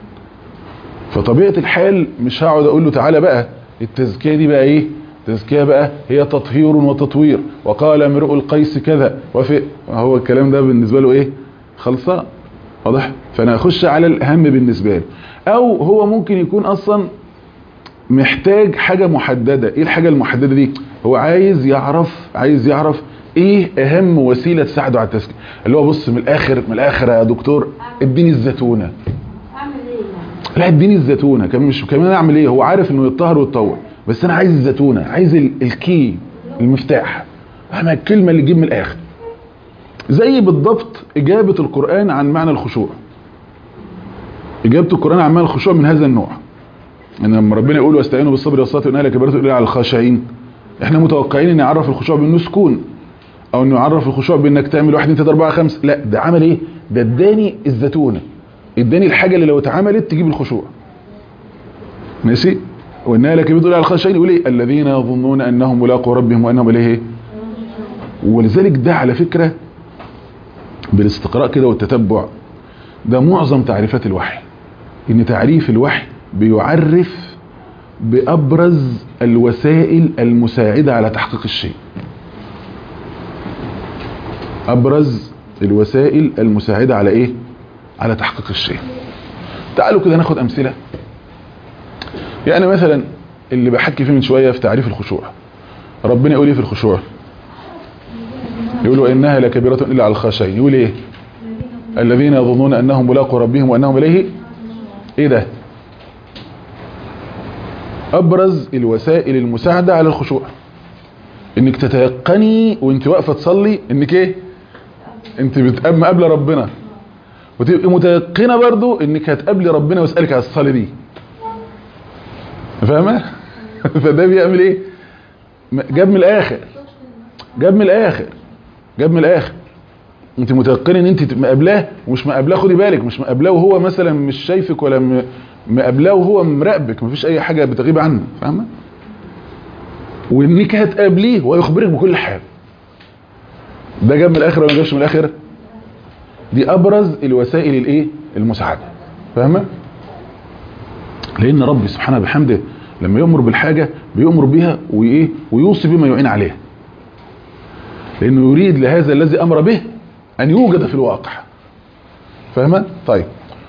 فطبيعة الحال مش هقعد اقول له تعالى بقى التزكية دي بقى ايه التزكية بقى هي تطهير وتطوير وقال امرؤ القيس كذا وفي هو الكلام ده بالنسبة له ايه خلصان واضح فانا اخش على الاهم بالنسبة له او هو ممكن يكون اصلا محتاج حاجة محددة ايه الحاجة المحددة دي هو عايز يعرف عايز يعرف ايه اهم وسيلة تساعده على التزكية اللي هو بص من الاخر من الاخر يا دكتور اديني الزيتونة اعمل ايه يعني لا اديني الزيتونه كمان مش كمان اعمل ايه هو عارف انه يتطهر ويتطور بس انا عايز الزيتونه عايز ال- الكي المفتاح احنا الكلمه اللي تجيب من الاخر زي بالضبط اجابه القران عن معنى الخشوع اجابه القران عن معنى الخشوع من هذا النوع ان لما ربنا يقول واستعينوا بالصبر والصلاه وانها لكبيره الا على الخاشعين احنا متوقعين ان يعرف الخشوع بانه سكون او انه يعرف الخشوع بانك تعمل 1 2 3 4 5 لا ده عمل ايه ده اداني الزيتونه اداني الحاجه اللي لو اتعملت تجيب الخشوع ماشي وانها لك بتقول على الخاشعين يقول ايه الذين يظنون انهم ملاقوا ربهم وانهم اليه إيه؟ ولذلك ده على فكره بالاستقراء كده والتتبع ده معظم تعريفات الوحي ان تعريف الوحي بيعرف بابرز الوسائل المساعده على تحقيق الشيء ابرز الوسائل المساعده على ايه على تحقيق الشيء تعالوا كده ناخد امثله يعني مثلا اللي بحكي فيه من شويه في تعريف الخشوع ربنا يقول ايه في الخشوع يقولوا انها لكبيره الا على الخاشعين يقول ايه الذين يظنون انهم ملاقوا ربهم وانهم اليه ايه ده ابرز الوسائل المساعده على الخشوع انك تتيقني وانت واقفه تصلي انك ايه انت بتقام قبل ربنا وتبقي متيقنه برضو انك هتقابلي ربنا ويسالك على الصلاه دي فاهمه فده بيعمل ايه م- جاب من الاخر جاب من الاخر جاب من الاخر انت متيقنه ان انت تبقى مقابلاه ومش مقابلاه خدي بالك مش مقابلاه وهو مثلا مش شايفك ولا م- مقابلاه وهو مراقبك مفيش اي حاجه بتغيب عنه فاهمه وانك هتقابليه ويخبرك بكل حاجه ده جاب من الاخر ولا ما جابش من الاخر دي ابرز الوسائل الايه المساعده فاهمه لان ربي سبحانه بحمده لما يؤمر بالحاجه بيؤمر بها وايه ويوصي بما يعين عليها لانه يريد لهذا الذي امر به ان يوجد في الواقع فاهمه طيب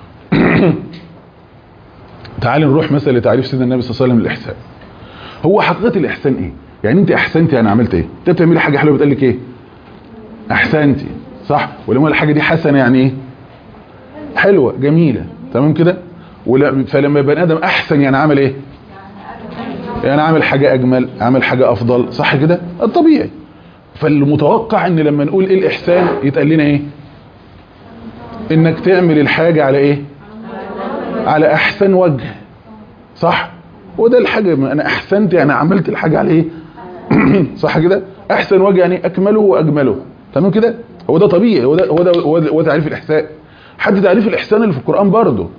تعال نروح مثلا لتعريف سيدنا النبي صلى الله عليه وسلم للاحسان هو حقيقه الاحسان ايه يعني انت احسنتي يعني عملت ايه انت بتعملي حاجه حلوه بتقول لك ايه احسنتي صح ولما الحاجه دي حسنه يعني ايه حلوه جميله تمام كده ولا فلما بني ادم احسن يعني عمل ايه يعني عمل حاجه اجمل عمل حاجه افضل صح كده الطبيعي فالمتوقع ان لما نقول ايه الاحسان يتقال لنا ايه انك تعمل الحاجه على ايه على احسن وجه صح وده الحاجه ما انا احسنت يعني عملت الحاجه على ايه صح كده احسن وجه يعني اكمله واجمله تمام كده هو ده طبيعي هو ده هو ده هو, ده هو تعريف الاحسان حد تعريف الاحسان اللي في القران برضه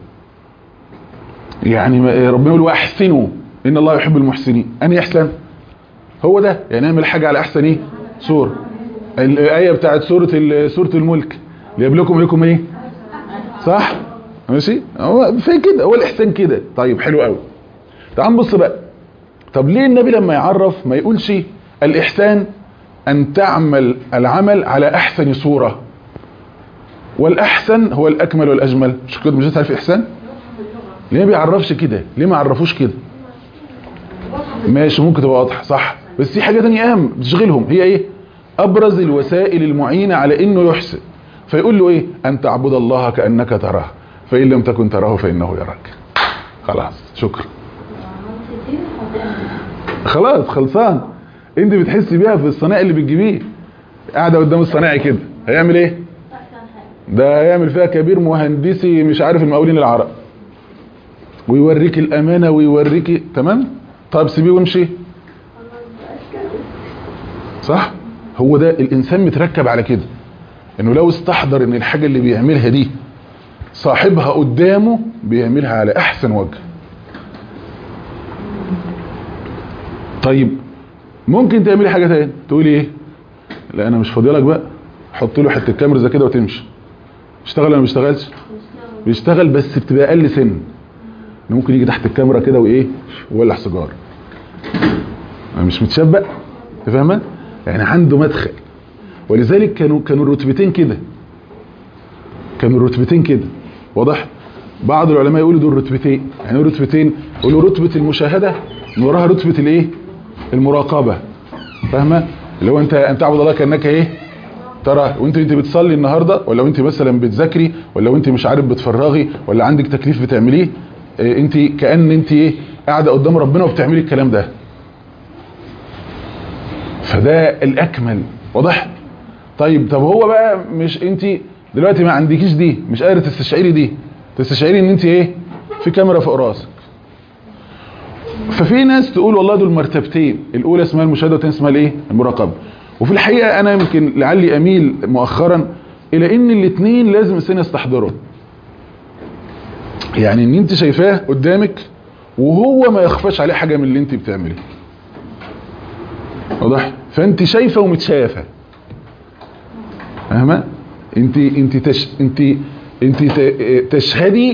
يعني ما- ربنا يقول واحسنوا ان الله يحب المحسنين انهي احسن هو ده يعني اعمل حاجه على احسن ايه سوره الايه بتاعت سوره ال- سوره الملك ليبلوكم ايكم ايه صح ماشي هو في كده هو الاحسان كده طيب حلو قوي تعال نبص بقى طب ليه النبي لما يعرف ما يقولش الاحسان ان تعمل العمل على احسن صوره والاحسن هو الاكمل والاجمل مش كده مش تعرف احسان ليه ما بيعرفش كده ليه ما عرفوش كده ماشي ممكن تبقى واضحه صح بس في حاجه تانية اهم بتشغلهم هي ايه ابرز الوسائل المعينه على انه يحسن فيقول له ايه ان تعبد الله كانك تراه فان لم تكن تراه فانه يراك خلاص شكرا خلاص خلصان انت بتحسي بيها في الصناعي اللي بتجيبيه قاعده قدام الصناعي كده هيعمل ايه ده هيعمل فيها كبير مهندسي مش عارف المقاولين العرب ويوريك الامانه ويوريك تمام طب سيبيه وامشي صح هو ده الانسان متركب على كده انه لو استحضر ان الحاجه اللي بيعملها دي صاحبها قدامه بيعملها على احسن وجه طيب ممكن تعملي حاجه تاني تقولي ايه لا انا مش فاضيلك بقى حط له حته كاميرا زي كده وتمشي اشتغل ولا ما بيشتغلش بيشتغل بس بتبقى اقل سن إنه ممكن يجي تحت الكاميرا كده وايه ويولع سيجاره أنا مش متشبق انت فاهمه يعني عنده مدخل ولذلك كانوا كانوا الرتبتين كده كانوا الرتبتين كده واضح بعض العلماء يقولوا دول رتبتين يعني ايه رتبتين يقولوا رتبه المشاهده من وراها رتبه الايه المراقبه فاهمه اللي هو انت انت تعبد الله كانك ايه ترى وانت انت بتصلي النهارده ولا انت مثلا بتذاكري ولا انت مش عارف بتفرغي ولا عندك تكليف بتعمليه اه انت كان انت ايه قاعده قدام ربنا وبتعملي الكلام ده فده الاكمل واضح طيب طب هو بقى مش انت دلوقتي ما عندكيش دي مش قادره تستشعري دي تستشعري ان انت ايه في كاميرا فوق راسك ففي ناس تقول والله دول مرتبتين الاولى اسمها المشاهده والثانيه اسمها الايه المراقبه وفي الحقيقه انا يمكن لعلي اميل مؤخرا الى ان الاثنين لازم الانسان يستحضرهم يعني ان انت شايفاه قدامك وهو ما يخفاش عليه حاجه من اللي انت بتعمليه واضح فانت شايفه ومتشافه فاهمه انت انت تش انت انت ت- تشهدي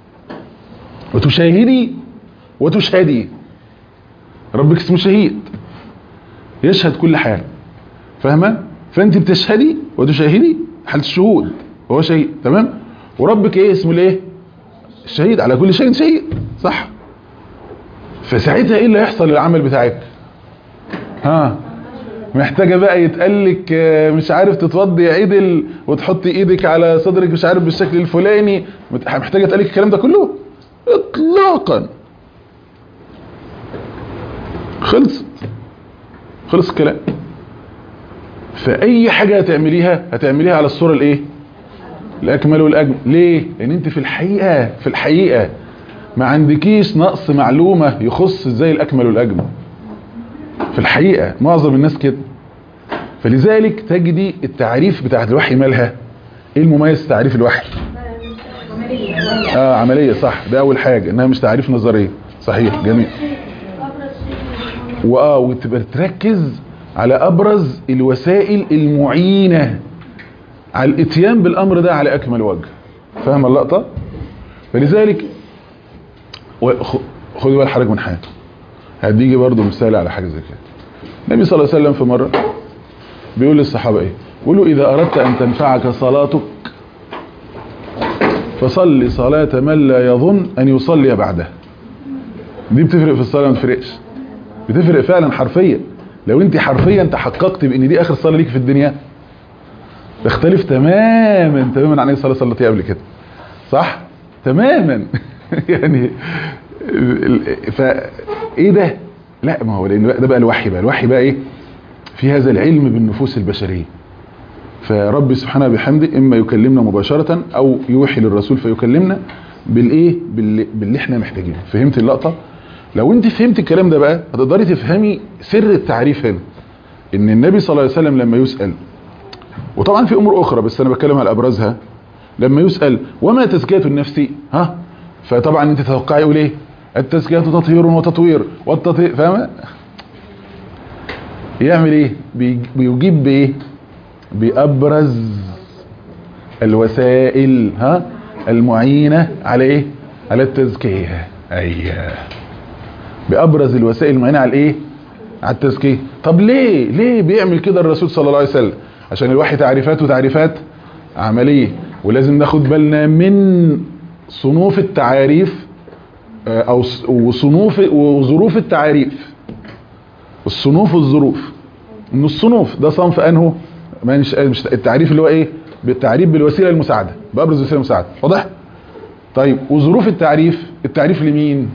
وتشاهدي وتشهدي ربك اسمه شهيد يشهد كل حال فاهمه فانت بتشهدي وتشاهدي حاله الشهود وهو شهيد تمام وربك ايه اسمه الايه الشهيد على كل شيء شهيد صح فساعتها ايه اللي هيحصل للعمل بتاعك ها محتاجه بقى يتقالك آه، مش عارف تتوضي عدل وتحطي ايدك على صدرك مش عارف بالشكل الفلاني مت- محتاجه يتقالك الكلام ده كله اطلاقا خلص خلص الكلام فاي حاجه هتعمليها هتعمليها على الصوره الايه الاكمل والاجمل ليه لان انت في الحقيقه في الحقيقه ما عندكيش نقص معلومه يخص ازاي الاكمل والاجمل في الحقيقة معظم الناس كده فلذلك تجدي التعريف بتاعت الوحي مالها ايه المميز في تعريف الوحي اه عملية صح ده اول حاجة انها مش تعريف نظرية صحيح جميل واه وتبقى تركز على ابرز الوسائل المعينة على الاتيان بالامر ده على اكمل وجه فاهم اللقطة فلذلك وخ- خدوا بال حضرتك من حاجة هديجي برضو مثال على حاجة زي كده النبي صلى الله عليه وسلم في مرة بيقول للصحابة ايه بيقول له اذا اردت ان تنفعك صلاتك فصلي صلاة من لا يظن ان يصلي بعدها دي بتفرق في الصلاة ما بتفرقش بتفرق فعلا حرفيا لو انت حرفيا تحققت بان دي اخر صلاة ليك في الدنيا تختلف تماما تماما عن اي صلاة صليتيها قبل كده صح تماما يعني ال- ال- ف ايه ده لا ما هو لان ده بقى الوحي بقى الوحي بقى ايه في هذا العلم بالنفوس البشريه فرب سبحانه بحمده اما يكلمنا مباشره او يوحي للرسول فيكلمنا بالايه باللي, باللي احنا محتاجينه فهمت اللقطه لو انت فهمت الكلام ده بقى هتقدري تفهمي سر التعريف هنا ان النبي صلى الله عليه وسلم لما يسال وطبعا في امور اخرى بس انا بتكلم على ابرزها لما يسال وما تزكيه النفس ها فطبعا انت تتوقعي يقول ايه التزكيه تطهير وتطوير والتطهير فاهمه يعمل ايه بي- بيجيب بايه بابرز الوسائل ها المعينه على ايه على التزكيه ايوه بابرز الوسائل المعينه على الايه على التزكيه طب ليه ليه بيعمل كده الرسول صلى الله عليه وسلم عشان الوحي تعريفات وتعريفات عمليه ولازم ناخد بالنا من صنوف التعاريف آه، او ص- وصنوف وظروف التعاريف الصنوف والظروف ان الصنوف ده صنف انه ما مش مش التعريف اللي هو ايه بالتعريف بالوسيله المساعده بابرز وسيله المساعده واضح طيب وظروف التعريف التعريف لمين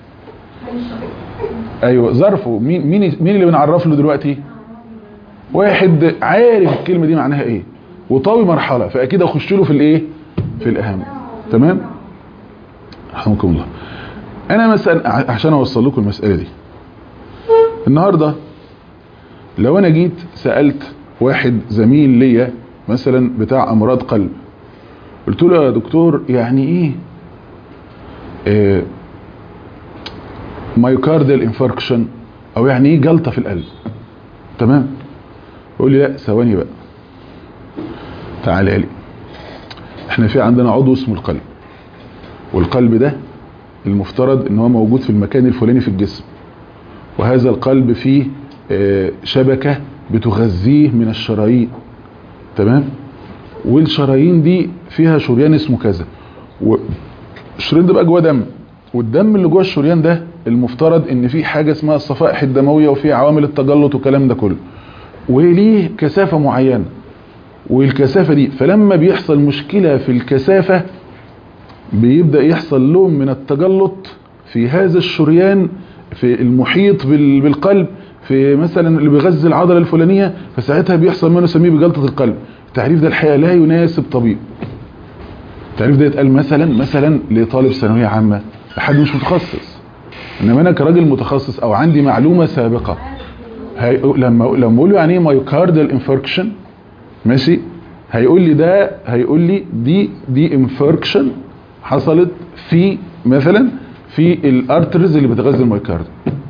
ايوه ظرفه مين مين مين اللي بنعرف له دلوقتي واحد عارف الكلمه دي معناها ايه وطاوي مرحله فاكيد اخش له في الايه في الاهم تمام رحمكم الله انا مثلا ع- عشان اوصل لكم المساله دي النهارده لو انا جيت سالت واحد زميل ليا مثلا بتاع امراض قلب قلت له يا دكتور يعني ايه آه مايوكارديال انفاركشن او يعني ايه جلطه في القلب تمام يقول لي لا ثواني بقى تعالى لي احنا في عندنا عضو اسمه القلب والقلب ده المفترض ان هو موجود في المكان الفلاني في الجسم وهذا القلب فيه آه، شبكة بتغذيه من الشرايين تمام والشرايين دي فيها شريان اسمه كذا والشريان ده بقى جوه دم والدم اللي جوه الشريان ده المفترض ان فيه حاجة اسمها الصفائح الدموية وفيه عوامل التجلط والكلام ده كله وليه كثافة معينة والكثافة دي فلما بيحصل مشكلة في الكثافة بيبدأ يحصل لون من التجلط في هذا الشريان في المحيط بال- بالقلب في مثلا اللي بيغذي العضلة الفلانية فساعتها بيحصل ما نسميه بجلطة القلب التعريف ده الحقيقة لا يناسب طبيب التعريف ده يتقال مثلا مثلا لطالب ثانوية عامة لحد مش متخصص انما انا كراجل متخصص او عندي معلومة سابقة هي... لما لما اقول له يعني ايه مايوكاردال انفاركشن ماشي هيقول لي ده هيقول لي دي دي انفاركشن حصلت في مثلا في الارترز اللي بتغذي المايوكارد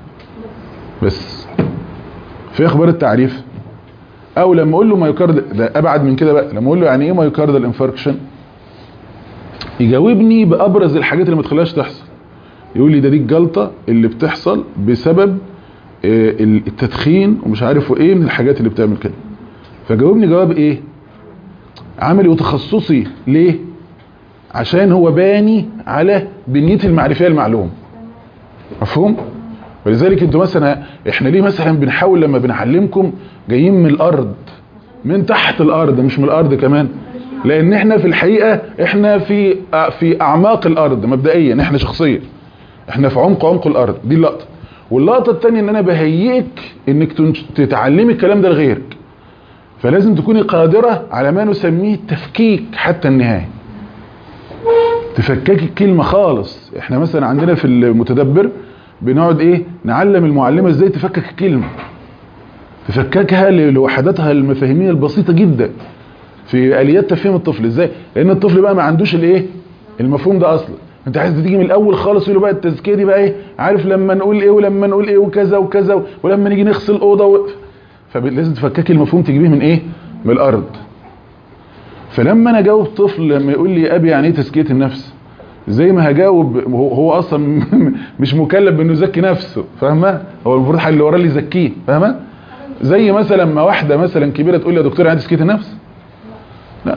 بس في اخبار التعريف او لما اقول له مايوكارد ده ابعد من كده بقى لما اقول له يعني ايه مايوكاردال انفاركشن يجاوبني بابرز الحاجات اللي ما تخليهاش تحصل يقول لي ده دي الجلطه اللي بتحصل بسبب آه، التدخين ومش عارف ايه من الحاجات اللي بتعمل كده فجاوبني جواب ايه عملي وتخصصي ليه عشان هو باني على بنيتي المعرفيه المعلوم مفهوم ولذلك انتوا مثلا احنا ليه مثلا بنحاول لما بنعلمكم جايين من الارض من تحت الارض مش من الارض كمان لان احنا في الحقيقه احنا في في اعماق الارض مبدئيا احنا شخصيا احنا في عمق عمق الارض دي اللقطه واللقطه الثانيه ان انا بهيئك انك تنش- تتعلمي الكلام ده لغيرك فلازم تكوني قادره على ما نسميه التفكيك حتى النهايه تفككي الكلمه خالص احنا مثلا عندنا في المتدبر بنقعد ايه نعلم المعلمه ازاي تفكك الكلمه تفككها لوحداتها المفاهيميه البسيطه جدا في اليات تفهيم الطفل ازاي لان الطفل بقى ما عندوش الايه المفهوم ده اصلا انت عايز تيجي من الاول خالص يقول له بقى التزكيه دي بقى ايه عارف لما نقول ايه ولما نقول ايه وكذا وكذا ولما نيجي نغسل اوضه و... فلازم تفككي المفهوم تجيبيه من ايه من الارض فلما انا اجاوب طفل لما يقول لي يا ابي يعني ايه تزكيه النفس زي ما هجاوب هو هو اصلا مش مكلف بانه يزكي نفسه فاهمه هو المفروض حد اللي وراه اللي يزكيه فاهمه زي مثلا ما واحده مثلا كبيره تقول لي يا دكتور يعني تزكيه النفس لا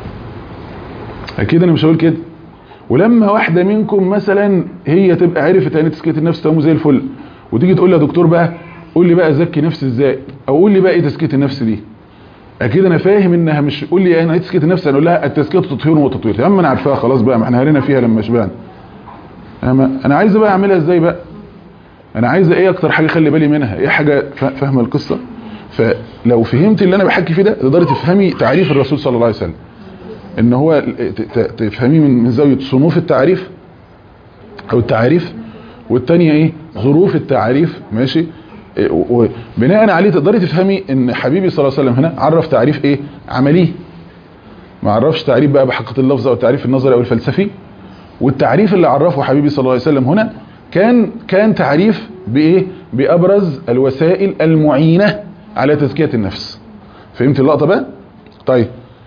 اكيد انا مش هقول كده ولما واحده منكم مثلا هي تبقى عرفت يعني تزكيه النفس تقوم زي الفل وتيجي تقول لي يا دكتور بقى قول لي بقى ازكي نفسي ازاي او قول لي بقى ايه تزكيه النفس دي اكيد انا فاهم انها مش قول لي انا ايه تزكيه النفس انا اقول لها التزكيه تطهير وتطوير يا عم انا عارفاها خلاص بقى ما احنا هرينا فيها لما شبعنا انا عايز بقى اعملها ازاي بقى انا عايز ايه اكتر حاجه اخلي بالي منها ايه حاجه فاهمه القصه فلو فهمت اللي انا بحكي فيه ده تقدري تفهمي تعريف الرسول صلى الله عليه وسلم ان هو تفهميه من زاويه صنوف التعريف او التعاريف والثانيه ايه ظروف التعريف ماشي وبناء عليه تقدري تفهمي ان حبيبي صلى الله عليه وسلم هنا عرف تعريف ايه عملي ما عرفش تعريف بقى بحقيقه اللفظ او التعريف النظري او الفلسفي والتعريف اللي عرفه حبيبي صلى الله عليه وسلم هنا كان كان تعريف بايه بابرز الوسائل المعينه على تزكيه النفس فهمت اللقطه بقى طيب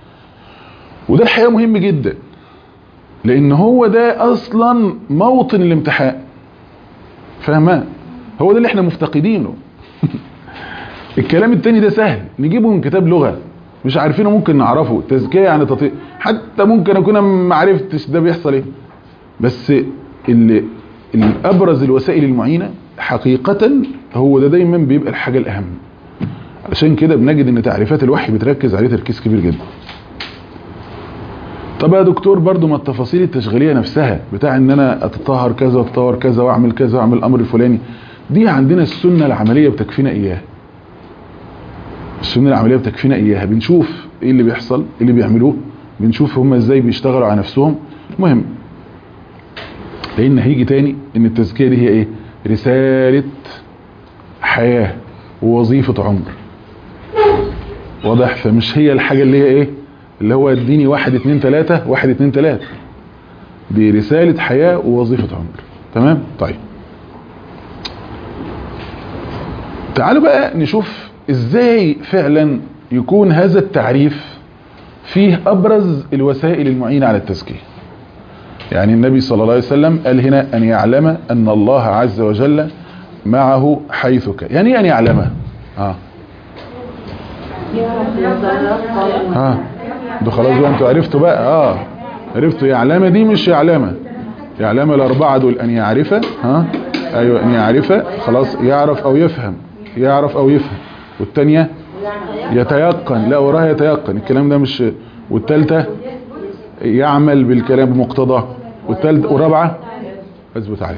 وده الحقيقه مهم جدا لان هو ده اصلا موطن الامتحان فاهمه هو ده اللي احنا مفتقدينه الكلام التاني ده سهل نجيبه من كتاب لغه مش عارفينه ممكن نعرفه تزكيه يعني تطيق حتى ممكن اكون ما عرفتش ده بيحصل ايه بس اللي الابرز الوسائل المعينه حقيقه هو ده دايما بيبقى الحاجه الاهم عشان كده بنجد ان تعريفات الوحي بتركز عليه تركيز كبير جدا طب يا دكتور برضو ما التفاصيل التشغيليه نفسها بتاع ان انا اتطهر كذا واتطور كذا واعمل كذا واعمل الامر الفلاني دي عندنا السنه العمليه بتكفينا اياها السنه العمليه بتكفينا اياها بنشوف ايه اللي بيحصل ايه اللي بيعملوه بنشوف هم ازاي بيشتغلوا على نفسهم المهم لان هيجي تاني ان التزكيه دي هي ايه رساله حياه ووظيفه عمر واضح فمش هي الحاجه اللي هي ايه اللي هو اديني واحد اتنين تلاتة واحد اتنين تلاتة دي رسالة حياة ووظيفة عمر تمام طيب تعالوا بقى نشوف ازاي فعلا يكون هذا التعريف فيه ابرز الوسائل المعينة على التزكية يعني النبي صلى الله عليه وسلم قال هنا ان يعلم ان الله عز وجل معه حيث كان يعني ايه ان يعلمه اه اه ده خلاص بقى انتوا عرفتوا بقى اه عرفتوا يعلمه دي مش يعلمه يعلمه الاربعه دول ان يعرفه ها ايوه ان يعرفه خلاص يعرف او يفهم يعرف او يفهم والثانيه يتيقن لا وراها يتيقن الكلام ده مش والثالثه يعمل بالكلام بمقتضاه والثالثه والرابعه اثبت عليه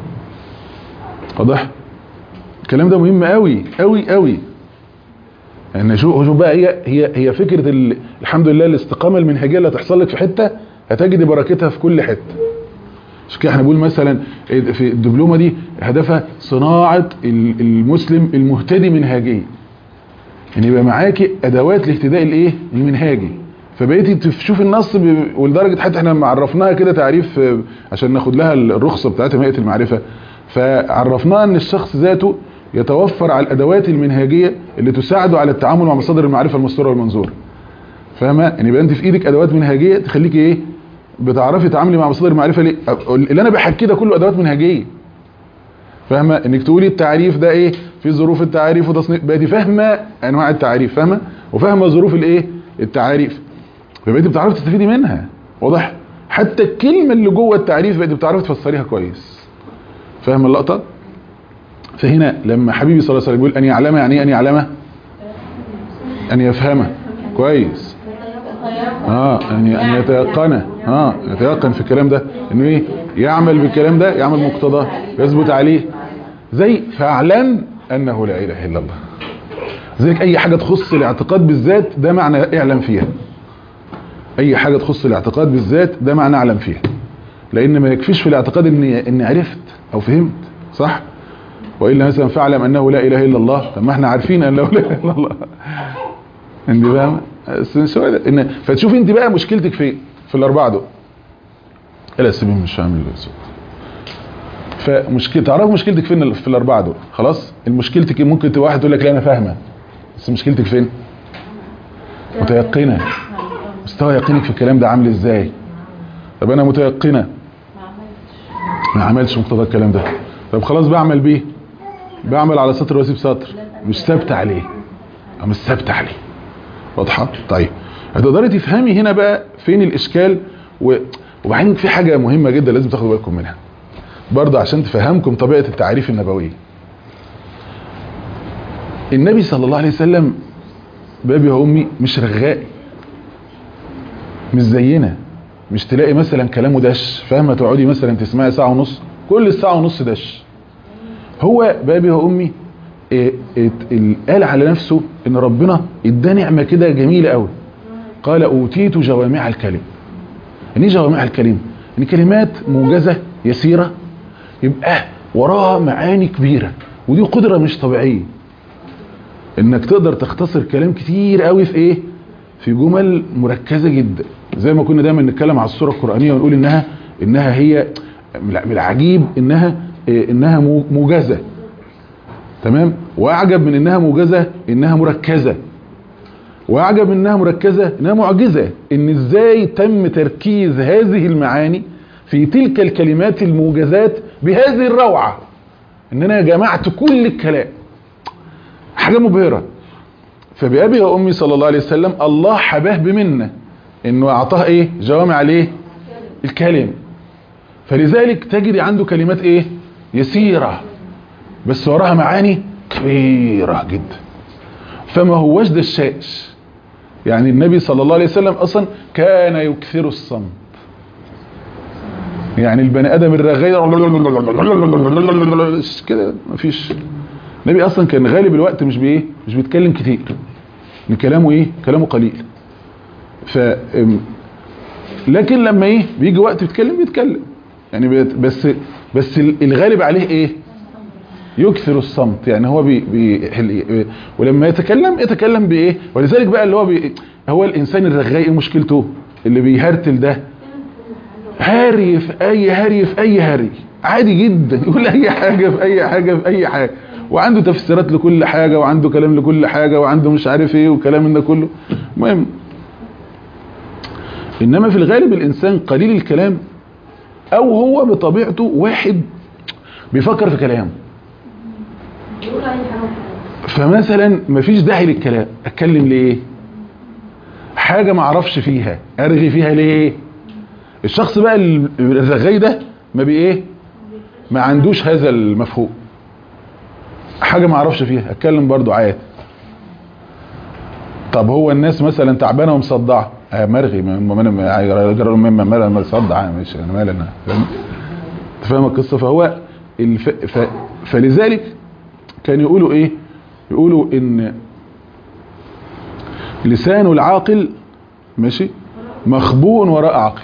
واضح الكلام ده مهم قوي قوي قوي يعني شوف شوف بقى هي هي هي فكره ال... الحمد لله الاستقامه المنهجيه اللي هتحصل لك في حته هتجد بركتها في كل حته مش كده احنا بنقول مثلا في الدبلومه دي هدفها صناعه المسلم المهتدي منهجيا يعني يبقى معاكي ادوات الاهتداء الايه المنهاجي فبقيتي تشوف النص ب... ولدرجه حتى احنا عرفناها كده تعريف عشان ناخد لها الرخصه بتاعتها هيئه المعرفه فعرفناها ان الشخص ذاته يتوفر على الادوات المنهجيه اللي تساعده على التعامل مع مصادر المعرفه المستوره والمنظوره فاهمه يعني يبقى انت في ايدك ادوات منهجيه تخليكي ايه بتعرفي تتعاملي مع مصادر المعرفه ليه اللي انا بحكيه ده كله ادوات منهجيه فاهمه انك تقولي التعريف ده ايه في ظروف التعريف وتصنيف بقيتي فاهمه انواع التعريف فاهمه وفاهمه ظروف الايه التعاريف فبقيتي بتعرفي تستفيدي منها واضح حتى الكلمه اللي جوه التعريف بقيتي بتعرفي تفسريها كويس فاهم اللقطه فهنا لما حبيبي صلى الله عليه وسلم يقول ان يعلم يعني ايه ان يعلمه ان يفهمه كويس اه يعني ان يتيقنه اه يتيقن في الكلام ده انه ايه يعمل بالكلام ده يعمل مقتضاه يثبت عليه زي فاعلم انه لا اله الا الله ذلك اي حاجه تخص الاعتقاد بالذات ده معنى اعلم فيها اي حاجه تخص الاعتقاد بالذات ده معنى اعلم فيها لان ما يكفيش في الاعتقاد اني اني عرفت او فهمت صح والا مثلا فاعلم انه لا اله الا الله طب ما احنا عارفين انه لا اله الا الله انت فاهم بس سؤال ان فتشوف انت بقى مشكلتك فين في الاربعه دول لا سيبهم مش عامل صوت فمشكلة تعرف مشكلتك فين في الاربعه دول خلاص المشكلتك ممكن تبقى واحد يقول لك لا انا فاهمه بس مشكلتك فين متيقنه مستوى يقينك في الكلام ده عامل ازاي طب انا متيقنه ما عملتش مقتضى الكلام ده طب خلاص بعمل بيه بعمل على سطر واسيب سطر مش ثابت عليه أو مش ثابت عليه واضحه طيب هتقدري تفهمي هنا بقى فين الاشكال و... وبعدين في حاجه مهمه جدا لازم تاخدوا بالكم منها برضه عشان تفهمكم طبيعه التعريف النبوي النبي صلى الله عليه وسلم بابي وامي مش رغائي مش زينا مش تلاقي مثلا كلامه دش فاهمه تقعدي مثلا تسمعي ساعه ونص كل ساعه ونص دش هو بابي وامي إيه إيه إيه قال على نفسه ان ربنا ادى نعمه كده جميله قوي قال اوتيت جوامع الكلم يعني ايه جوامع الكلم ان كلمات موجزه يسيره يبقى وراها معاني كبيره ودي قدره مش طبيعيه انك تقدر تختصر كلام كتير قوي في ايه في جمل مركزه جدا زي ما كنا دايما نتكلم على السوره القرانيه ونقول انها انها هي من العجيب انها إيه انها موجزه تمام واعجب من انها موجزه انها مركزه واعجب من انها مركزه انها معجزه ان ازاي تم تركيز هذه المعاني في تلك الكلمات الموجزات بهذه الروعه ان انا جمعت كل الكلام حاجه مبهره فبأبي وأمي صلى الله عليه وسلم الله حباه بمنه انه اعطاه ايه جوامع عليه الكلم فلذلك تجد عنده كلمات ايه يسيرة بس وراها معاني كبيرة جدا فما هوش دشاش يعني النبي صلى الله عليه وسلم اصلا كان يكثر الصمت يعني البني ادم الرغاية كده مفيش النبي اصلا كان غالب الوقت مش بايه مش بيتكلم كتير ان كلامه ايه كلامه قليل ف لكن لما ايه بيجي وقت بيتكلم بيتكلم يعني بيت بس بس الغالب عليه ايه يكثر الصمت يعني هو بي بي ولما يتكلم يتكلم بايه ولذلك بقى اللي هو بي هو الانسان الرغاي ايه مشكلته اللي بيهرتل ده هاري في اي هري في اي هري عادي جدا يقول اي حاجه في اي حاجه في اي حاجه وعنده تفسيرات لكل حاجه وعنده كلام لكل حاجه وعنده مش عارف ايه وكلام من ده كله المهم انما في الغالب الانسان قليل الكلام او هو بطبيعته واحد بيفكر في كلامه فمثلا مفيش داعي للكلام اتكلم ليه حاجة ما اعرفش فيها ارغي فيها ليه الشخص بقى الرغاي ده ما بي ايه ما عندوش هذا المفهوم حاجة ما اعرفش فيها اتكلم برضو عادي طب هو الناس مثلا تعبانه ومصدعه آه مرغي ما انا جرى مما مال مصدع مش انا مال انا فاهم القصه فهو الف... ف... فلذلك كان يقولوا ايه يقولوا ان لسان العاقل ماشي مخبوء وراء عقله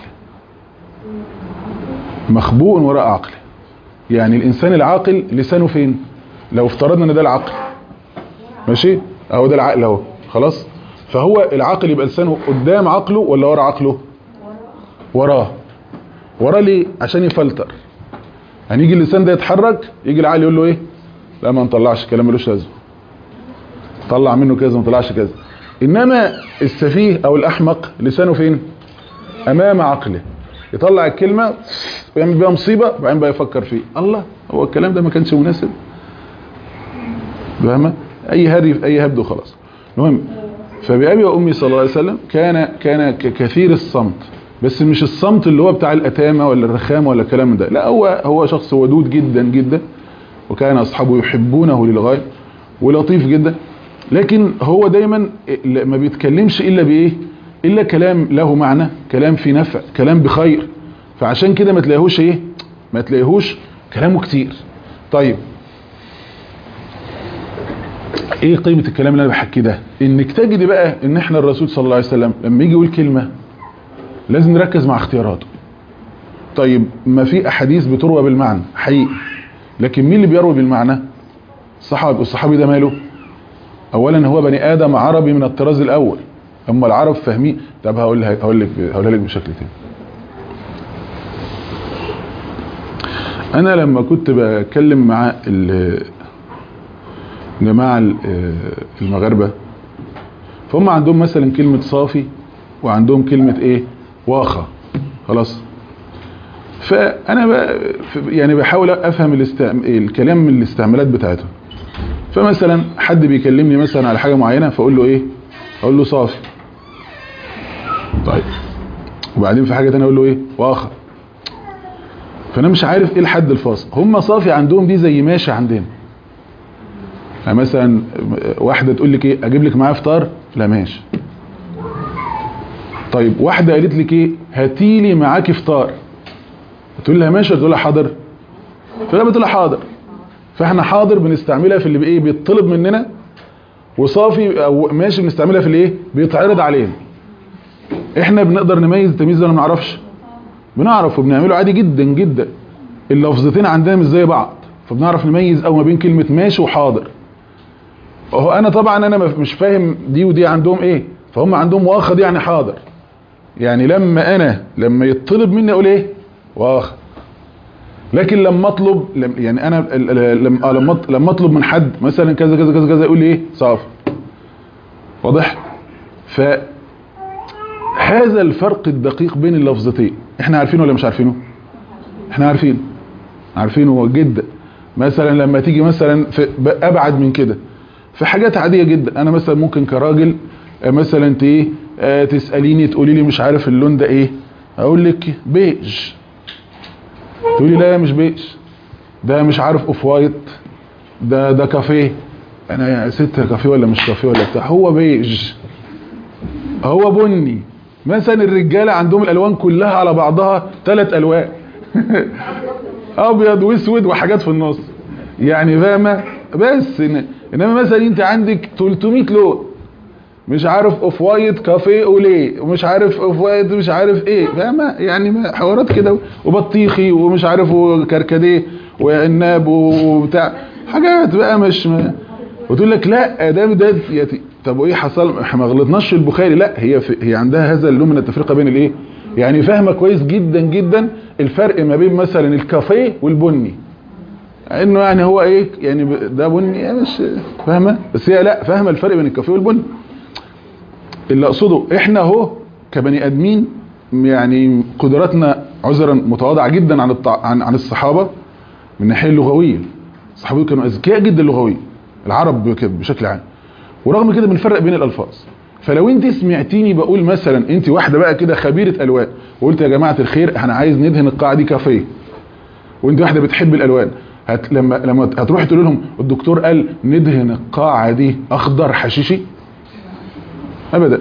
مخبوء وراء عقله يعني الانسان العاقل لسانه فين لو افترضنا ان ده العقل ماشي اهو ده العقل اهو خلاص فهو العقل يبقى لسانه قدام عقله ولا ورا عقله وراه وراه ليه عشان يفلتر هنيجي اللسان ده يتحرك يجي العقل يقول له ايه لا ما نطلعش كلام ملوش لازمه طلع منه كذا ما طلعش كذا انما السفيه او الاحمق لسانه فين امام عقله يطلع الكلمه ويعمل بيها مصيبه وبعدين بقى يفكر فيه الله هو الكلام ده ما كانش مناسب فاهمه اي هري في اي هبد وخلاص المهم فبأبي وأمي صلى الله عليه وسلم كان كان كثير الصمت بس مش الصمت اللي هو بتاع الأتامة ولا الرخامة ولا الكلام ده لا هو هو شخص ودود جدا جدا وكان أصحابه يحبونه للغاية ولطيف جدا لكن هو دايما ما بيتكلمش إلا بإيه إلا كلام له معنى كلام في نفع كلام بخير فعشان كده ما تلاقيهوش إيه ما تلاقيهوش كلامه كتير طيب ايه قيمة الكلام اللي انا بحكيه ده انك تجد بقى ان احنا الرسول صلى الله عليه وسلم لما يجي يقول كلمة لازم نركز مع اختياراته طيب ما في احاديث بتروى بالمعنى حقيقي لكن مين اللي بيروي بالمعنى الصحابي والصحابي ده ماله اولا هو بني ادم عربي من الطراز الاول اما العرب فاهمين طب هقول لك هقول لك هقولها لك بشكل تاني انا لما كنت بتكلم مع ال- الجماعه ال- المغاربه فهم عندهم مثلا كلمه صافي وعندهم كلمه ايه واخه خلاص فانا ب... يعني بحاول افهم الاستعم... الكلام من الاستعمالات بتاعتهم فمثلا حد بيكلمني مثلا على حاجه معينه فاقول له ايه اقول له صافي طيب وبعدين في حاجه ثانيه اقول له ايه واخر فانا مش عارف ايه الحد الفاصل هم صافي عندهم دي زي ماشي عندنا يعني مثلا واحده تقول لك ايه اجيب لك معايا فطار لا ماشي طيب واحده قالت لك ايه هاتي لي معاكي فطار تقول لها ماشي تقول لها حاضر فلا بتقول لها حاضر فاحنا حاضر بنستعملها في اللي بايه بيطلب مننا وصافي او ماشي بنستعملها في الايه بيتعرض علينا احنا بنقدر نميز التمييز ده ولا ما نعرفش بنعرف وبنعمله عادي جدا جدا اللفظتين عندنا مش زي بعض فبنعرف نميز او ما بين كلمه ماشي وحاضر هو انا طبعا انا مش فاهم دي ودي عندهم ايه فهم عندهم واخد دي يعني حاضر يعني لما انا لما يطلب مني اقول ايه واخد لكن لما اطلب لم يعني انا ال- ال- لما لما لما اطلب من حد مثلا كذا كذا كذا كذا يقول لي ايه صافي واضح ف هذا الفرق الدقيق بين اللفظتين احنا عارفينه ولا مش عارفينه احنا عارفين عارفينه جدا مثلا لما تيجي مثلا في ابعد من كده في حاجات عاديه جدا انا مثلا ممكن كراجل آه، مثلا انت ايه آه، تساليني تقولي لي مش عارف اللون ده ايه اقول لك بيج تقولي لا مش بيج ده مش عارف اوف وايت ده ده كافيه انا يا ست كافيه ولا مش كافيه ولا بتاع هو بيج هو بني مثلا الرجاله عندهم الالوان كلها على بعضها ثلاث الوان ابيض واسود وحاجات في النص يعني فاهمه بس إن- انما مثلا انت عندك 300 لون مش عارف اوف وايت كافيه اوليه ومش عارف اوف وايت مش عارف ايه فاهمه يعني ما- حوارات كده وبطيخي ومش عارف وكركديه وعناب وبتاع حاجات بقى مش ما وتقول لك لا ده ده يتي طب وايه حصل احنا ما غلطناش في البخاري لا هي في هي عندها هذا اللون من التفرقه بين الايه يعني فاهمه كويس جدا جدا الفرق ما بين مثلا الكافيه والبني انه يعني هو ايه يعني ب- ده بني يعني مش فاهمه بس هي لا فاهمه الفرق بين الكافيه والبني اللي اقصده احنا اهو كبني ادمين يعني قدراتنا عذرا متواضعه جدا عن الطع... عن عن الصحابه من الناحيه اللغويه الصحابه كانوا اذكياء جدا لغويا العرب كده بشكل عام ورغم كده بنفرق بين الالفاظ فلو انت سمعتيني بقول مثلا انت واحده بقى كده خبيره الوان وقلت يا جماعه الخير انا عايز ندهن القاعه دي كافيه وانت واحده بتحب الالوان هت لما لما هتروحي تقول لهم الدكتور قال ندهن القاعه دي اخضر حشيشي ابدا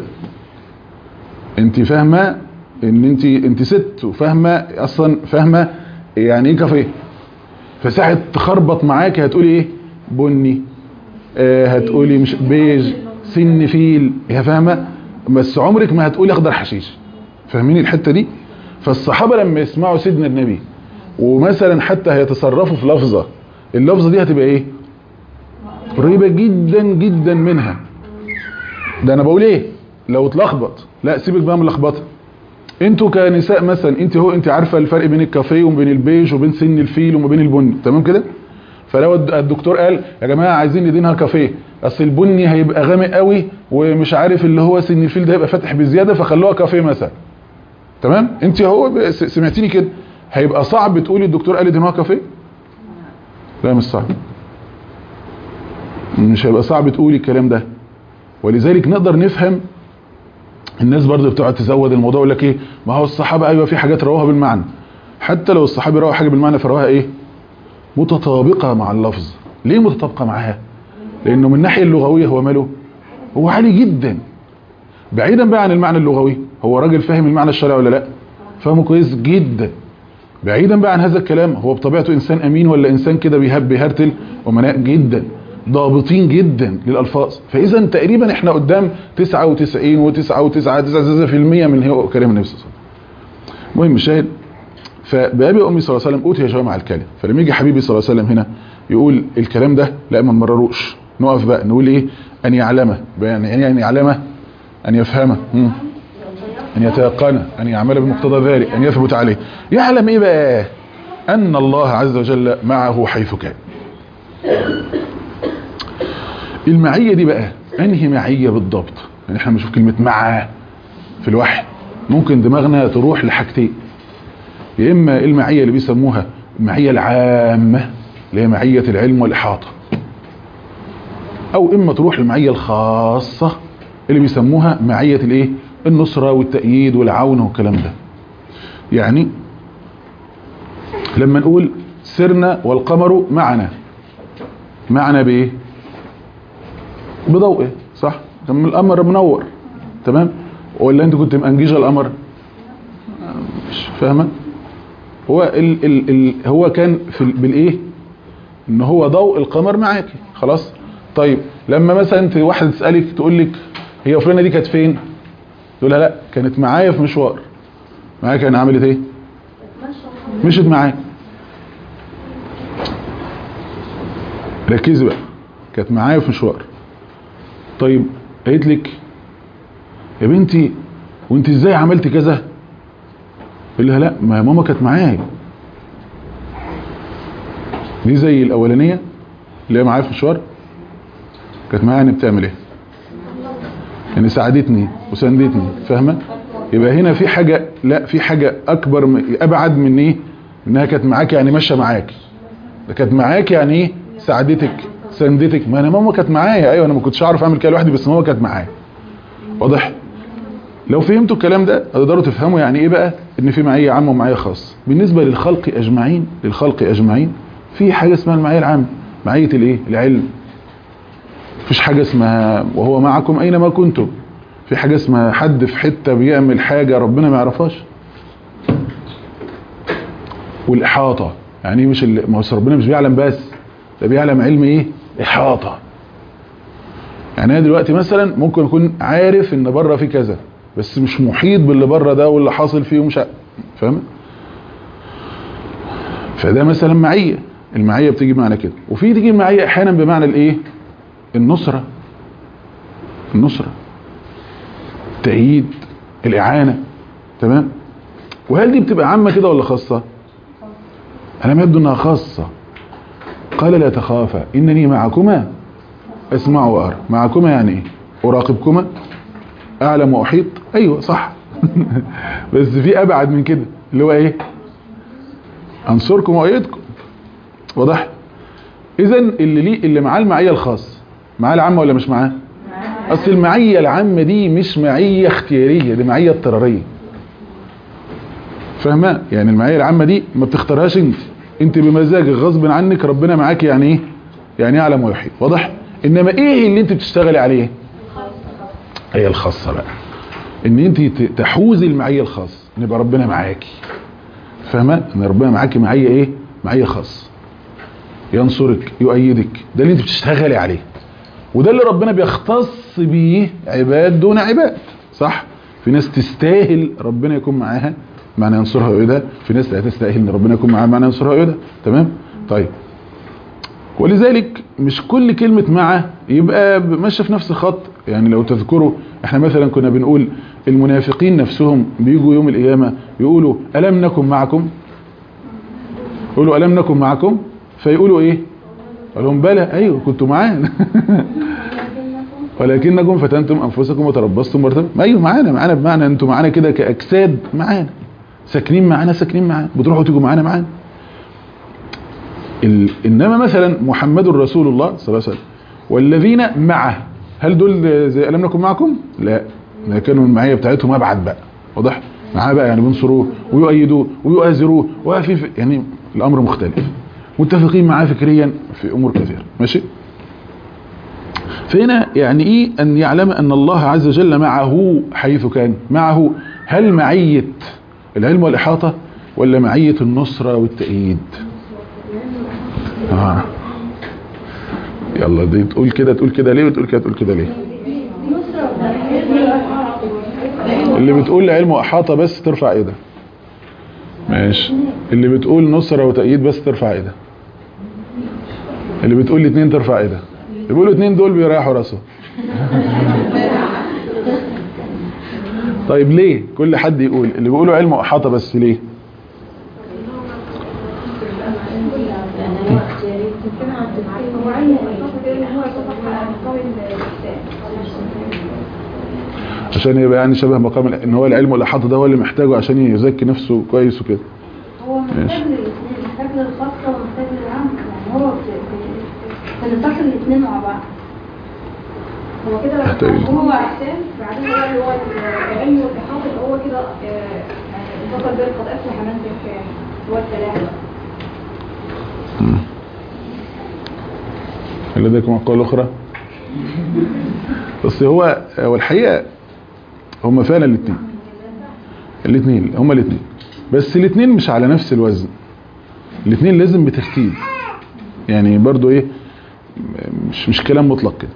انت فاهمه ان انت انت ست وفاهمه اصلا فاهمه يعني ايه كافيه فساعه تخربط معاكي هتقولي ايه بني آه هتقولي مش بيج سن فيل هي فاهمه بس عمرك ما هتقولي اخضر حشيش فاهمين الحته دي فالصحابه لما يسمعوا سيدنا النبي ومثلا حتى هيتصرفوا في لفظه اللفظه دي هتبقى ايه قريبه جدا جدا منها ده انا بقول ايه لو اتلخبط لا سيبك بقى من اللخبطه انتوا كنساء مثلا انت هو انت عارفه الفرق بين الكافيه وبين البيج وبين سن الفيل وما بين البني تمام كده فلو الد- الدكتور قال يا جماعه عايزين ندينها كافيه اصل البني هيبقى غامق قوي ومش عارف اللي هو سن الفيل ده هيبقى فاتح بزياده فخلوها كافيه مثلا تمام انت هو ب- س- سمعتيني كده هيبقى صعب تقولي الدكتور قال ادينها كافيه لا مش صعب مش هيبقى صعب تقولي الكلام ده ولذلك نقدر نفهم الناس برضه بتقعد تزود الموضوع يقول لك ايه ما هو الصحابه ايوه في حاجات رواها بالمعنى حتى لو الصحابي روى حاجه بالمعنى فرواها ايه متطابقه مع اللفظ ليه متطابقه معاها لانه من الناحيه اللغويه هو ماله هو عالي جدا بعيدا بقى عن المعنى اللغوي هو راجل فاهم المعنى الشرعي ولا لا فاهمه كويس جدا بعيدا بقى عن هذا الكلام هو بطبيعته انسان امين ولا انسان كده بيهب بيهرتل امناء جدا ضابطين جدا للالفاظ فاذا تقريبا احنا قدام 99 و9 و9 9% من هو كلام النبي صلى الله عليه وسلم المهم شاهد فبأبي وأمي صلى الله عليه وسلم أوتي جوامع الكلم فلما يجي حبيبي صلى الله عليه وسلم هنا يقول الكلام ده لا ما نمرروش نقف بقى نقول ايه أن يعلمه يعني يعني أن يعلمه أن يفهمه مم. أن يتيقنه أن يعمل بمقتضى ذلك أن يثبت عليه يعلم إيه بقى أن الله عز وجل معه حيث كان المعية دي بقى أنهي معية بالضبط يعني احنا بنشوف كلمة معاه في الوحي ممكن دماغنا تروح لحاجتين يا إما المعية اللي بيسموها المعية العامة اللي هي معية العلم والإحاطة أو إما تروح للمعية الخاصة اللي بيسموها معية الايه النصرة والتأييد والعون والكلام ده يعني لما نقول سرنا والقمر معنا معنا بايه بضوءه صح كان القمر منور تمام ولا انت كنت مأنججة القمر مش فاهمه هو ال ال ال هو كان في ال- بالايه ان هو ضوء القمر معاكي خلاص طيب لما مثلا انت واحده تسالك تقول لك هي فلانه دي كانت فين تقول لها لا كانت معايا في مشوار معايا كان عملت ايه مشيت معايا ركزي بقى كانت معايا في مشوار طيب قالت لك يا بنتي وانت ازاي عملتي كذا يقول لها لا ما ماما كانت معايا دي زي الاولانيه اللي هي معايا في مشوار كانت معايا يعني بتعمل ايه يعني ساعدتني وساندتني فاهمه يبقى هنا في حاجه لا في حاجه اكبر م- ابعد من ايه انها كانت معاك يعني ماشيه معاك ده كانت معاك يعني ايه ساعدتك ساندتك ما انا ماما كانت معايا ايوه انا ما كنتش اعرف اعمل كده لوحدي بس ماما كانت معايا واضح لو فهمتوا الكلام ده هتقدروا تفهموا يعني ايه بقى ان في معيه عامه ومعيه خاصه بالنسبه للخلق اجمعين للخلق اجمعين في حاجه اسمها المعيه العامه معيه الايه العلم مفيش حاجه اسمها وهو معكم اينما كنتم في حاجه اسمها حد في حته بيعمل حاجه ربنا ما يعرفهاش والاحاطه يعني ايه مش اللي ما هو ربنا مش بيعلم بس ده بيعلم علم ايه احاطه يعني انا دلوقتي مثلا ممكن اكون عارف ان بره في كذا بس مش محيط باللي بره ده واللي حاصل فيه ومش ع- فاهم فده مثلا معيه المعيه بتيجي بمعنى كده وفي تيجي المعيه احيانا بمعنى الايه النصره النصره التأييد الإعانة تمام وهل دي بتبقى عامة كده ولا خاصة أنا ما يبدو أنها خاصة قال لا تخافا إنني معكما أسمع وأرى معكما يعني إيه أراقبكما أعلم وأحيط أيوة صح بس في أبعد من كده اللي هو إيه أنصركم وأيدكم واضح إذا اللي ليه اللي معاه المعية الخاص معاه العامة ولا مش معاه اصل المعيه العامه دي مش معيه اختياريه دي معيه اضطراريه فاهمه يعني المعيه العامه دي ما بتختارهاش انت انت بمزاجك غصب عنك ربنا معاك يعني ايه يعني يعلم ويحيط واضح انما ايه اللي انت بتشتغلي عليه هي الخاصه بقى ان انت ت- تحوزي المعيه الخاصه ان يبقى ربنا معاكي فاهمه ان ربنا معاكي معيه ايه معيه خاصه ينصرك يؤيدك ده اللي انت بتشتغلي عليه وده اللي ربنا بيختص بيه عباد دون عباد صح في ناس تستاهل ربنا يكون معاها معنى ينصرها ويؤيدها في ناس لا تستاهل ان ربنا يكون معاها معنى ينصرها ويؤيدها تمام طيب ولذلك مش كل كلمة مع يبقى ماشيه في نفس الخط يعني لو تذكروا احنا مثلا كنا بنقول المنافقين نفسهم بيجوا يوم القيامة يقولوا ألم نكن معكم يقولوا ألم نكن معكم فيقولوا ايه قال لهم بلى ايوه كنتوا معانا ولكنكم فتنتم انفسكم وتربصتم وارتبتم ايوه معانا معانا بمعنى انتوا معانا كده كاجساد معانا ساكنين معانا ساكنين معانا بتروحوا تيجوا معانا معانا ال... انما مثلا محمد رسول الله صلى الله عليه وسلم والذين معه هل دول زي الم نكن معكم لا ده كانوا المعيه بتاعتهم ابعد بقى واضح معاه بقى يعني بينصروه ويؤيدوه ويؤازروه وفي يعني الامر مختلف متفقين معاه فكريا في امور كثيره ماشي فهنا يعني ايه ان يعلم ان الله عز وجل معه حيث كان معه هل معيه العلم والاحاطه ولا معيه النصره والتأييد آه. يلا دي تقول كده تقول كده ليه وتقول كده تقول كده ليه اللي بتقول علم واحاطه بس ترفع ايدها ماشي اللي بتقول نصرة وتأييد بس ترفع ايدها اللي بتقول الاثنين ترفع ايدها اللي بيقولوا الاثنين دول بيريحوا راسهم طيب ليه كل حد يقول اللي بيقولوا علم احاطه بس ليه عشان يبقى يعني شبه مقام ال- ان هو العلم والاحاطه ده هو اللي محتاجه عشان يزكي نفسه كويس وكده هو ماشي. محتاج للاثنين محتاج للخاصة ومحتاج للعام يعني هو في في- في نطاق الاثنين مع بعض هو كده محتاج. هو احسان بعدين هو اللي هو العلم والاحاطه اللي هو كده آه، يعني انتقل بين قد افلح من زكاه هو التلاعب مم. هل لديكم أقوال أخرى؟ بس هو هو الحقيقة هم فعلا الاثنين الاثنين هم الاثنين بس الاثنين مش على نفس الوزن الاثنين لازم بترتيب يعني برضو ايه مش مش كلام مطلق كده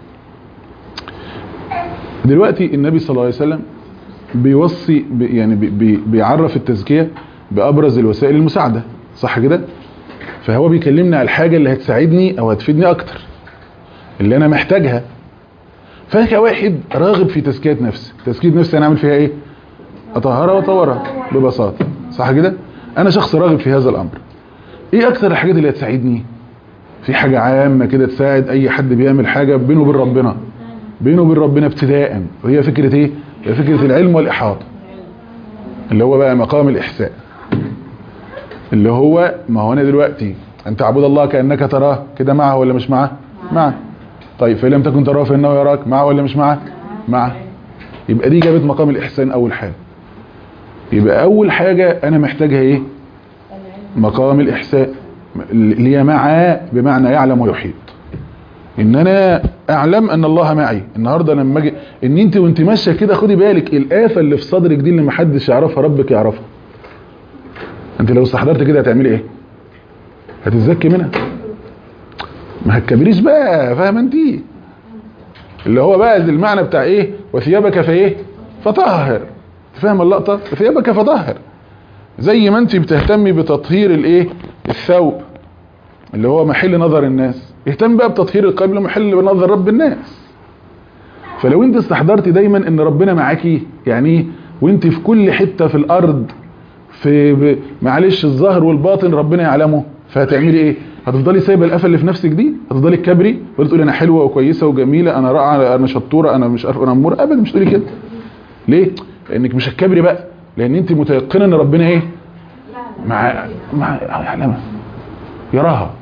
دلوقتي النبي صلى الله عليه وسلم بيوصي بي- يعني بي- بي- بيعرف التزكية بأبرز الوسائل المساعدة صح كده؟ فهو بيكلمني على الحاجة اللي هتساعدني او هتفيدني اكتر اللي انا محتاجها فانا كواحد راغب في تزكية نفسي تزكية نفسي انا اعمل فيها ايه اطهرها واطورها ببساطة صح كده انا شخص راغب في هذا الامر ايه اكتر الحاجات اللي هتساعدني في حاجة عامة كده تساعد اي حد بيعمل حاجة بينه وبين ربنا بينه وبين ربنا ابتداء وهي فكرة ايه هي فكرة العلم والاحاطة اللي هو بقى مقام الاحساء اللي هو ما هو انا دلوقتي ان تعبد الله كانك تراه كده معه ولا مش معه معه طيب فان لم تكن تراه فانه يراك معه ولا مش معه معه يبقى دي جابت مقام الاحسان اول حاجه يبقى اول حاجه انا محتاجها ايه مقام الاحسان اللي هي مع بمعنى يعلم ويحيط ان انا اعلم ان الله معي النهارده لما اجي ان انت وانت ماشيه كده خدي بالك الافه اللي في صدرك دي اللي محدش يعرفها ربك يعرفها انت لو استحضرت كده هتعملي ايه هتتزكي منها ما هتكبريش بقى فاهم انت اللي هو بقى المعنى بتاع ايه وثيابك فايه فطهر فاهم اللقطه وثيابك فطهر زي ما انت بتهتمي بتطهير الايه الثوب اللي هو محل نظر الناس اهتم بقى بتطهير القلب محل نظر رب الناس فلو انت استحضرت دايما ان ربنا معاكي يعني ايه وانت في كل حته في الارض في ب... معلش الظاهر والباطن ربنا يعلمه فهتعملي ايه هتفضلي سايبه القفل اللي في نفسك دي هتفضلي تكبري ولا تقولي انا حلوه وكويسه وجميله انا رائعه انا شطوره انا مش عارف انا امور ابدا مش تقولي كده ليه لانك مش هتكبري بقى لان انت متيقنه ان ربنا ايه مع مع يعلمها يراها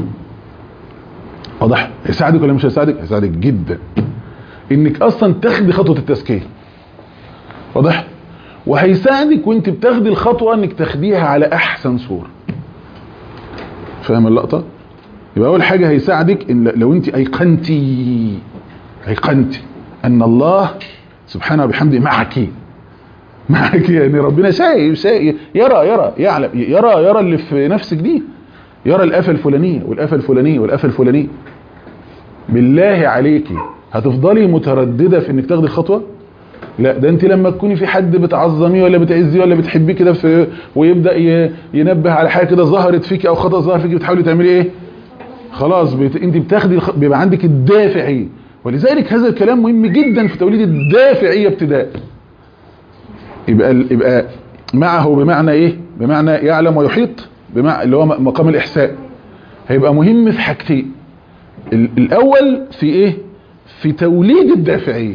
واضح يساعدك ولا مش هيساعدك هيساعدك جدا انك اصلا تاخدي خطوه التزكيه واضح وهيساعدك وانت بتاخدي الخطوه انك تاخديها على احسن صوره فاهم اللقطه يبقى اول حاجه هيساعدك ان لو انت ايقنتي ايقنتي ان الله سبحانه وبحمده معك معك يعني ربنا شايف شايف يرى يرى يعلم يرى يرى اللي في نفسك دي يرى الآفة الفلانية والآفة الفلانية والآفة الفلانية بالله عليكي هتفضلي مترددة في انك تاخدي الخطوة لا ده انت لما تكوني في حد بتعظميه ولا بتعزيه ولا بتحبيه كده في ويبدا ي- ينبه على حاجه كده ظهرت فيكي او خطا ظهر فيكي بتحاولي تعملي ايه خلاص بت... انت بتاخدي الخ... بيبقى عندك الدافعيه ولذلك هذا الكلام مهم جدا في توليد الدافعيه ابتداء يبقى ال- يبقى معه بمعنى ايه بمعنى يعلم ويحيط بمعنى اللي هو م- مقام الاحساء هيبقى مهم في حاجتين ال- الاول في ايه في توليد الدافعيه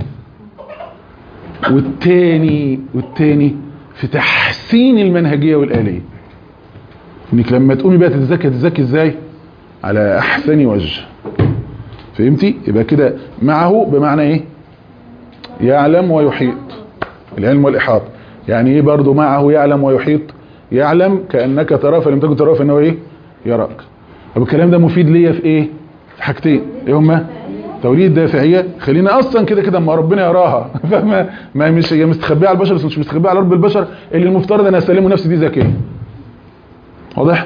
والتاني والتاني في تحسين المنهجيه والاليه انك لما تقومي بقى تتزكي تتزكي ازاي على احسن وجه فهمتي يبقى كده معه بمعنى ايه يعلم ويحيط العلم والإحاطة يعني ايه برضو معه يعلم ويحيط يعلم كأنك تراه فلم تكن تراه فإنه ايه يراك طب الكلام ده مفيد ليا في ايه في حاجتين ايه هما توليد دافعية خلينا اصلا كده كده اما ربنا يراها فما ما مش هي مستخبيه على البشر بس مش مستخبيه على رب البشر اللي المفترض انا اسلمه نفسي دي ذكيه واضح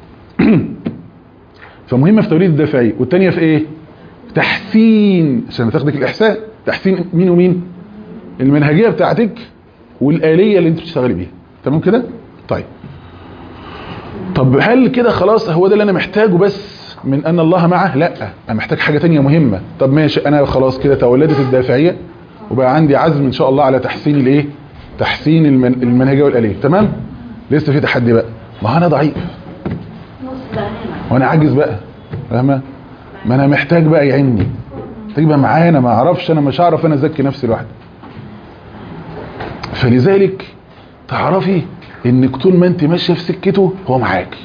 فمهمه في توليد الدافعيه والثانيه في ايه تحسين عشان تاخدك الاحساء تحسين مين ومين المنهجيه بتاعتك والاليه اللي انت بتشتغلي بيها تمام كده طيب طب هل كده خلاص هو ده اللي انا محتاجه بس من ان الله معه لا انا محتاج حاجة تانية مهمة طب ماشي انا خلاص كده تولدت الدافعية وبقى عندي عزم ان شاء الله على تحسين الايه تحسين المن... المنهجية والآلية تمام لسه في تحدي بقى ما انا ضعيف وانا عاجز بقى فاهمه ما انا محتاج بقى يعيني تبقى معانا ما اعرفش انا مش هعرف انا ازكي نفسي لوحدي فلذلك تعرفي انك طول ما انت ماشيه في سكته هو معاكي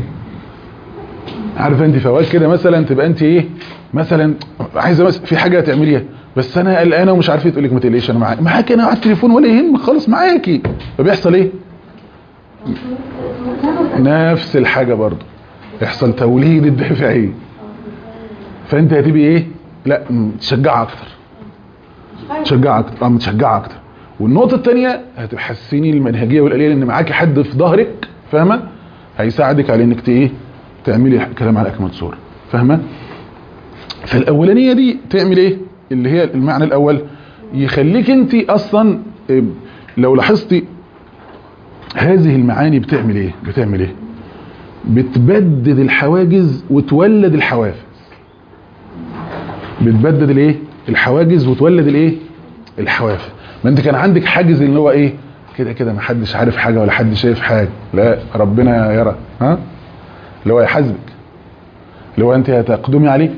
عارفه انت فوات كده مثلا تبقى انت ايه مثلا عايزه مثلا في حاجه تعمليها بس انا قلقانه ومش عارفه تقول لك ما تقلقيش انا معاكي معاكي انا على التليفون ولا يهمك خالص معاكي فبيحصل ايه نفس الحاجه برضه يحصل توليد الدافعيه فانت هتبقي ايه لا تشجع اكتر تشجع اكتر اه متشجعه اكتر والنقطه الثانيه هتحسني المنهجيه والاليه لان معاكي حد في ظهرك فاهمه هيساعدك على انك ايه تعملي كلام على اكمل صوره فاهمه فالاولانيه دي تعمل ايه اللي هي المعنى الاول يخليك انت اصلا إيه، لو لاحظتي هذه المعاني بتعمل ايه بتعمل ايه بتبدد الحواجز وتولد الحوافز بتبدد الايه الحواجز وتولد الايه الحوافز ما انت كان عندك حاجز اللي هو ايه كده كده ما حدش عارف حاجه ولا حد شايف حاجه لا ربنا يرى ها اللي هو يحاسبك اللي هو انت هتقدمي عليه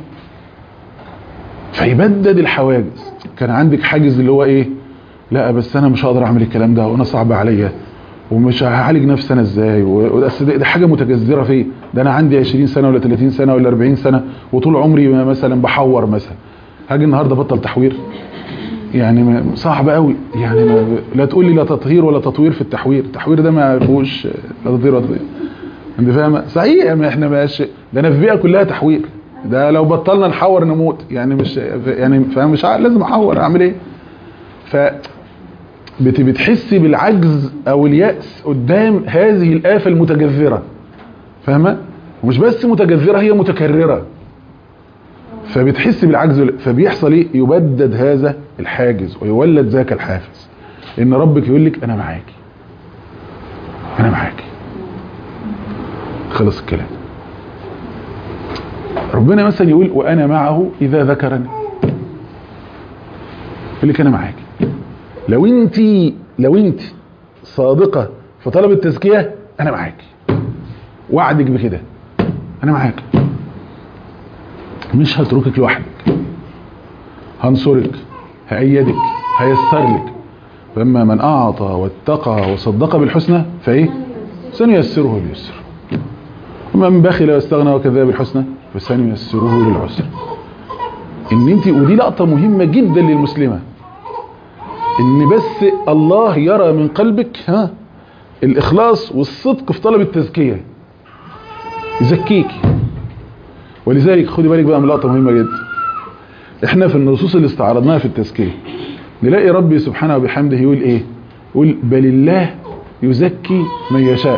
فيبدد الحواجز كان عندك حاجز اللي هو ايه لا بس انا مش هقدر اعمل الكلام ده وانا صعب عليا ومش هعالج نفسي انا ازاي وأصل ده ده حاجه متجذره فيه ده انا عندي 20 سنه ولا 30 سنه ولا 40 سنه وطول عمري ما مثلا بحور مثلا هاجي النهارده بطل تحوير يعني ما- صعب قوي يعني ما لا تقول لي لا تطهير ولا تطوير في التحوير التحوير ده ما فيهوش لا تطهير ولا تطوير انت فاهمه صحيح ما احنا ماشي ده انا في بيئه كلها تحوير ده لو بطلنا نحور نموت يعني مش يعني فاهم مش عارف لازم احور اعمل ايه ف بت- بتحسي بالعجز او اليأس قدام هذه الآفة المتجذرة فاهمة ومش بس متجذرة هي متكررة فبتحسي بالعجز وال- فبيحصل ايه يبدد هذا الحاجز ويولد ذاك الحافز ان ربك يقول لك انا معاكي انا معاكي خلص الكلام ربنا مثلا يقول وانا معه اذا ذكرني يقول لك انا معاكي لو انت لو انت صادقة في طلب التزكية انا معاكي وعدك بكده انا معاك مش هتركك لوحدك هنصرك هأيدك هيسر لك فاما من اعطى واتقى وصدق بالحسنى فايه سنيسره لليسر ومن بخل واستغنى وكذب بالحسنى فسنيسره للعسر ان انت ودي لقطه مهمه جدا للمسلمه ان بس الله يرى من قلبك ها الاخلاص والصدق في طلب التزكيه يزكيك ولذلك خدي بالك بقى من لقطه مهمه جدا احنا في النصوص اللي استعرضناها في التزكيه نلاقي ربي سبحانه وبحمده يقول ايه يقول بل الله يزكي من يشاء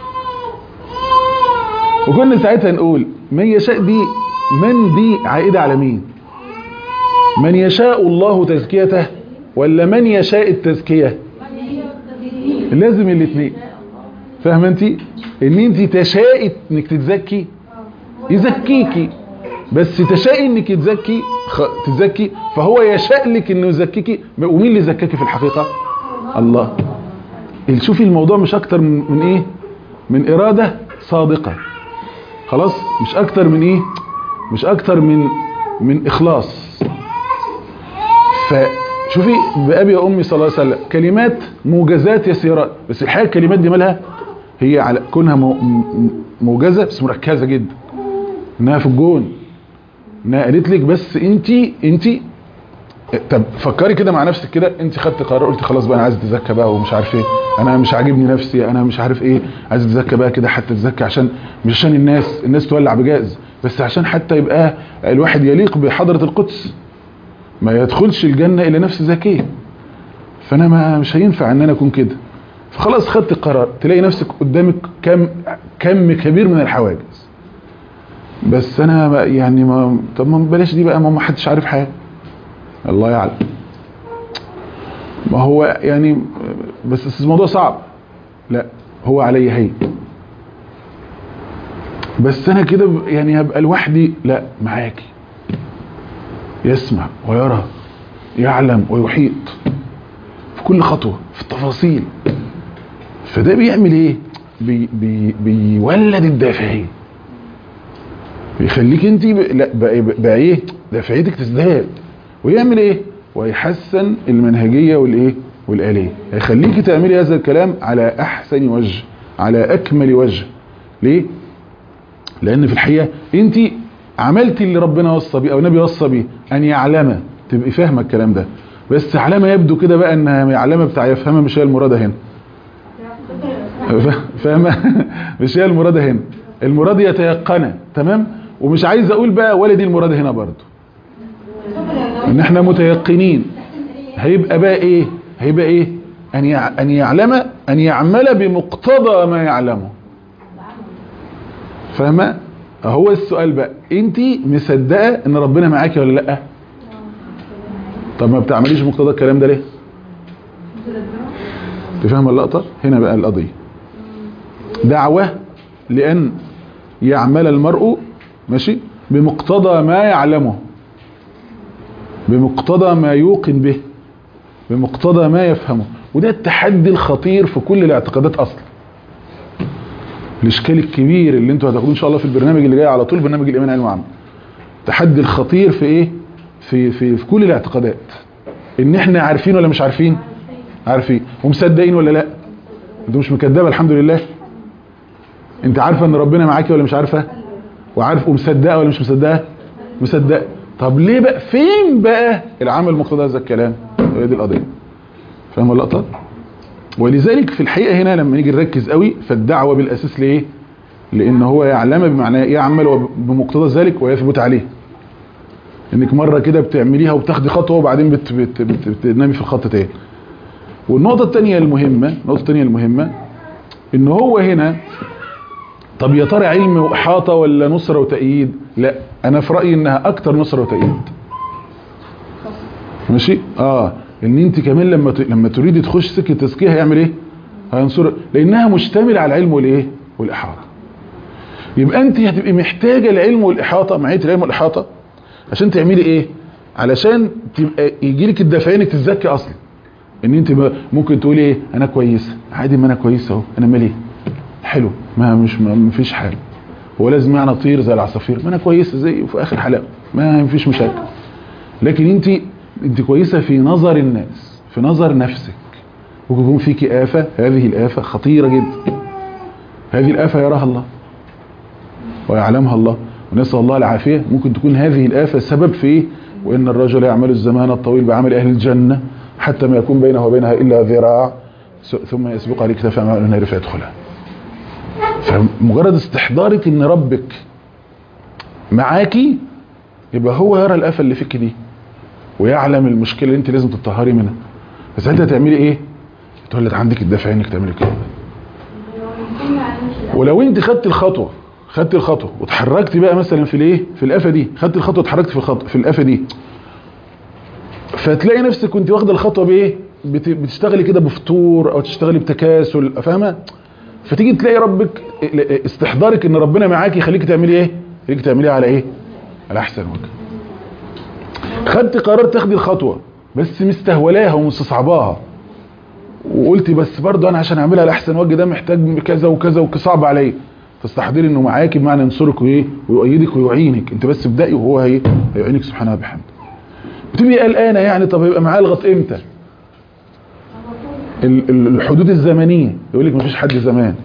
وكنا ساعتها نقول من يشاء دي من دي عائده على مين من يشاء الله تزكيته ولا من يشاء التزكيه لازم الاثنين فاهمه انت ان انت تشائي انك تتزكي يزكيكي بس تشائي انك تزكي خ... تزكي فهو يشاء لك انه يزكيكي ومين اللي زكاكي في الحقيقه الله شوفي الموضوع مش اكتر من, من ايه من اراده صادقه خلاص مش اكتر من ايه مش اكتر من من اخلاص فشوفي بابي وامي صلى الله عليه وسلم كلمات موجزات يسيرات بس الحقيقه الكلمات دي مالها هي على كونها موجزه بس مركزه جدا انها في الجون انها قالت لك بس انت انت طب فكري كده مع نفسك كده انت خدت قرار قلت خلاص بقى انا عايز اتزكى بقى ومش عارف ايه انا مش عاجبني نفسي انا مش عارف ايه عايز اتزكى بقى كده حتى اتزكى عشان مش عشان الناس الناس تولع بجاز بس عشان حتى يبقى الواحد يليق بحضرة القدس ما يدخلش الجنة الى نفس زكية فانا ما مش هينفع ان انا اكون كده فخلاص خدت القرار تلاقي نفسك قدامك كم كم كبير من الحواجز بس انا يعني ما طب ما بلاش دي بقى ما حدش عارف حاجه الله يعلم ما هو يعني بس الموضوع صعب لا هو علي هي بس انا كده ب- يعني هبقى لوحدي لا معاكي يسمع ويرى يعلم ويحيط في كل خطوة في التفاصيل فده بيعمل ايه بي بي بيولد الدافعية بيخليك انت ب... لا بقى, بقى ايه دافعيتك تزداد ويعمل ايه ويحسن المنهجية والايه والآلية هيخليك تعملي هذا الكلام على احسن وجه على اكمل وجه ليه لان في الحقيقة انت عملتي اللي ربنا وصى بيه او النبي وصى بيه ان يعلم تبقي فاهمه الكلام ده بس علامه يبدو كده بقى انها علامه بتاع يفهمها مش هي المراده هنا فاهمه مش هي المراده هنا المراد يتيقنها تمام ومش عايز اقول بقى ولا دي المراده هنا برضه ان احنا متيقنين هيبقى بقى ايه هيبقى ايه ان يع- ان يعلم ان يعمل بمقتضى ما يعلمه فاهمه هو السؤال بقى انت مصدقه ان ربنا معاكي ولا لا طب ما بتعمليش مقتضى الكلام ده ليه تفهم اللقطه هنا بقى القضيه دعوه لان يعمل المرء ماشي بمقتضى ما يعلمه بمقتضى ما يوقن به بمقتضى ما يفهمه وده التحدي الخطير في كل الاعتقادات اصلا الاشكال الكبير اللي انتوا هتاخدوه ان شاء الله في البرنامج اللي جاي على طول برنامج الايمان علم وعمل التحدي الخطير في ايه في في في كل الاعتقادات ان احنا عارفين ولا مش عارفين عارفين ومصدقين ولا لا انتوا مش مكدبه الحمد لله انت عارفه ان ربنا معاكي ولا مش عارفه وعارف ومصدقه ولا مش مصدقه مصدقه طب ليه بقى فين بقى العمل مقتضى هذا الكلام هي دي القضيه فاهم اللقطه ولذلك في الحقيقه هنا لما نيجي نركز قوي فالدعوه بالاساس لايه لان هو يعلم بمعنى يعمل بمقتضى ذلك ويثبت عليه انك مره كده بتعمليها وبتاخدي خطوه وبعدين بت بت بت بتنامي في الخط تاني والنقطه الثانيه المهمه النقطه الثانيه المهمه ان هو هنا طب يا ترى علم واحاطه ولا نصره وتأييد لا انا في رايي انها اكتر نصره وتأييد ماشي اه ان انت كمان لما ت... لما تريدي تخش سكه تزكيه هيعمل ايه هينصر لانها مشتمله على العلم والايه والاحاطه يبقى انت هتبقي محتاجه العلم والاحاطه معيه العلم والاحاطه عشان تعملي ايه علشان تبقى يجي لك الدافعين انك تتزكي اصلا ان انت ب- ممكن تقولي ايه انا كويسه عادي ما انا كويسه اهو انا مالي حلو ما مش ما ما فيش حاجه هو لازم يعني اطير زي العصافير ما انا كويسه زي وفي اخر حلقه ما فيش مشاكل لكن انت انت كويسه في نظر الناس في نظر نفسك ممكن يكون فيك آفة هذه الآفة خطيرة جدا هذه الآفة يراها الله ويعلمها الله ونسأل الله العافية ممكن تكون هذه الآفة سبب في إيه؟ وإن الرجل يعمل الزمان الطويل بعمل أهل الجنة حتى ما يكون بينه وبينها إلا ذراع س- ثم يسبق عليك تفع مع النار فيدخلها فمجرد استحضارك ان ربك معاكي يبقى هو يرى الآفة اللي فيك دي ويعلم المشكلة اللي انت لازم تطهري منها بس انت هتعملي ايه تولد عندك الدافع انك تعملي كده ولو انت خدت الخطوه خدت الخطوه وتحركتي بقى مثلا في الايه في الافه دي خدت الخطوه وتحركت في الخطوه في الافه دي فتلاقي نفسك كنت واخده الخطوه بايه بت- بتشتغلي كده بفتور او تشتغلي بتكاسل فاهمه فتيجي تلاقي ربك استحضارك ان ربنا معاكي يخليكي تعملي ايه يخليكي تعمليها على ايه على احسن وجه خدت قرار تاخدي الخطوه بس مستهولاها ومستصعباها وقلتي بس برضه انا عشان اعملها لاحسن وجه ده محتاج كذا وكذا وصعب عليا تستحضري انه معاكي بمعنى ينصرك وايه ويؤيدك ويعينك انت بس ابدأي وهو هي هيعينك سبحانه وبحمده بتبقي قلقانه يعني طب هيبقى معايا لغايه امتى ال- ال- الحدود الزمنيه يقول لك مفيش حد زمان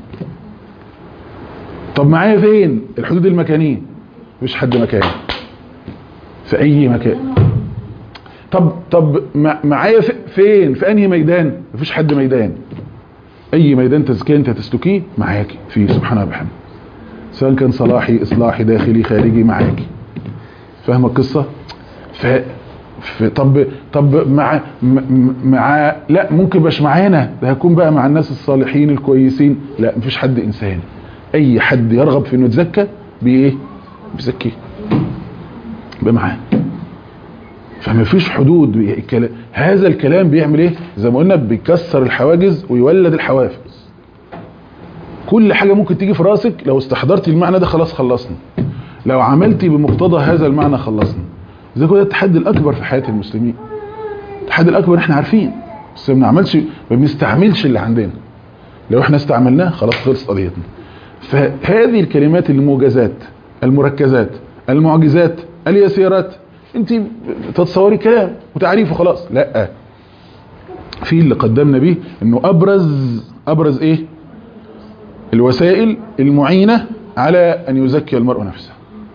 طب معايا فين الحدود المكانيه مفيش حد مكان في اي مكان طب طب مع- معايا في- فين في انهي ميدان مفيش حد ميدان اي ميدان تزكيه انت تسلكيه معاكي فيه سبحانه وبحمده سواء كان صلاحي اصلاحي داخلي خارجي معاكي فاهمه القصه ف ف- طب طب مع م- مع لا ممكن مش معانا ده هيكون بقى مع الناس الصالحين الكويسين لا مفيش حد انسان اي حد يرغب في انه يتزكى بايه بيزكيه يبقى معاه فما فيش حدود الكلام هذا الكلام بيعمل ايه زي ما قلنا بيكسر الحواجز ويولد الحوافز كل حاجة ممكن تيجي في راسك لو استحضرتي المعنى ده خلاص خلصنا لو عملتي بمقتضى هذا المعنى خلصنا ده كده التحدي الأكبر في حياة المسلمين التحدي الأكبر احنا عارفين بس ما بنعملش ما بنستعملش اللي عندنا لو احنا استعملناه خلاص خلصت قضيتنا فهذه الكلمات الموجزات المركزات المعجزات اليسيرات انت تتصوري كلام وتعريفه خلاص لا في اللي قدمنا به انه ابرز ابرز ايه الوسائل المعينة على ان يزكي المرء نفسه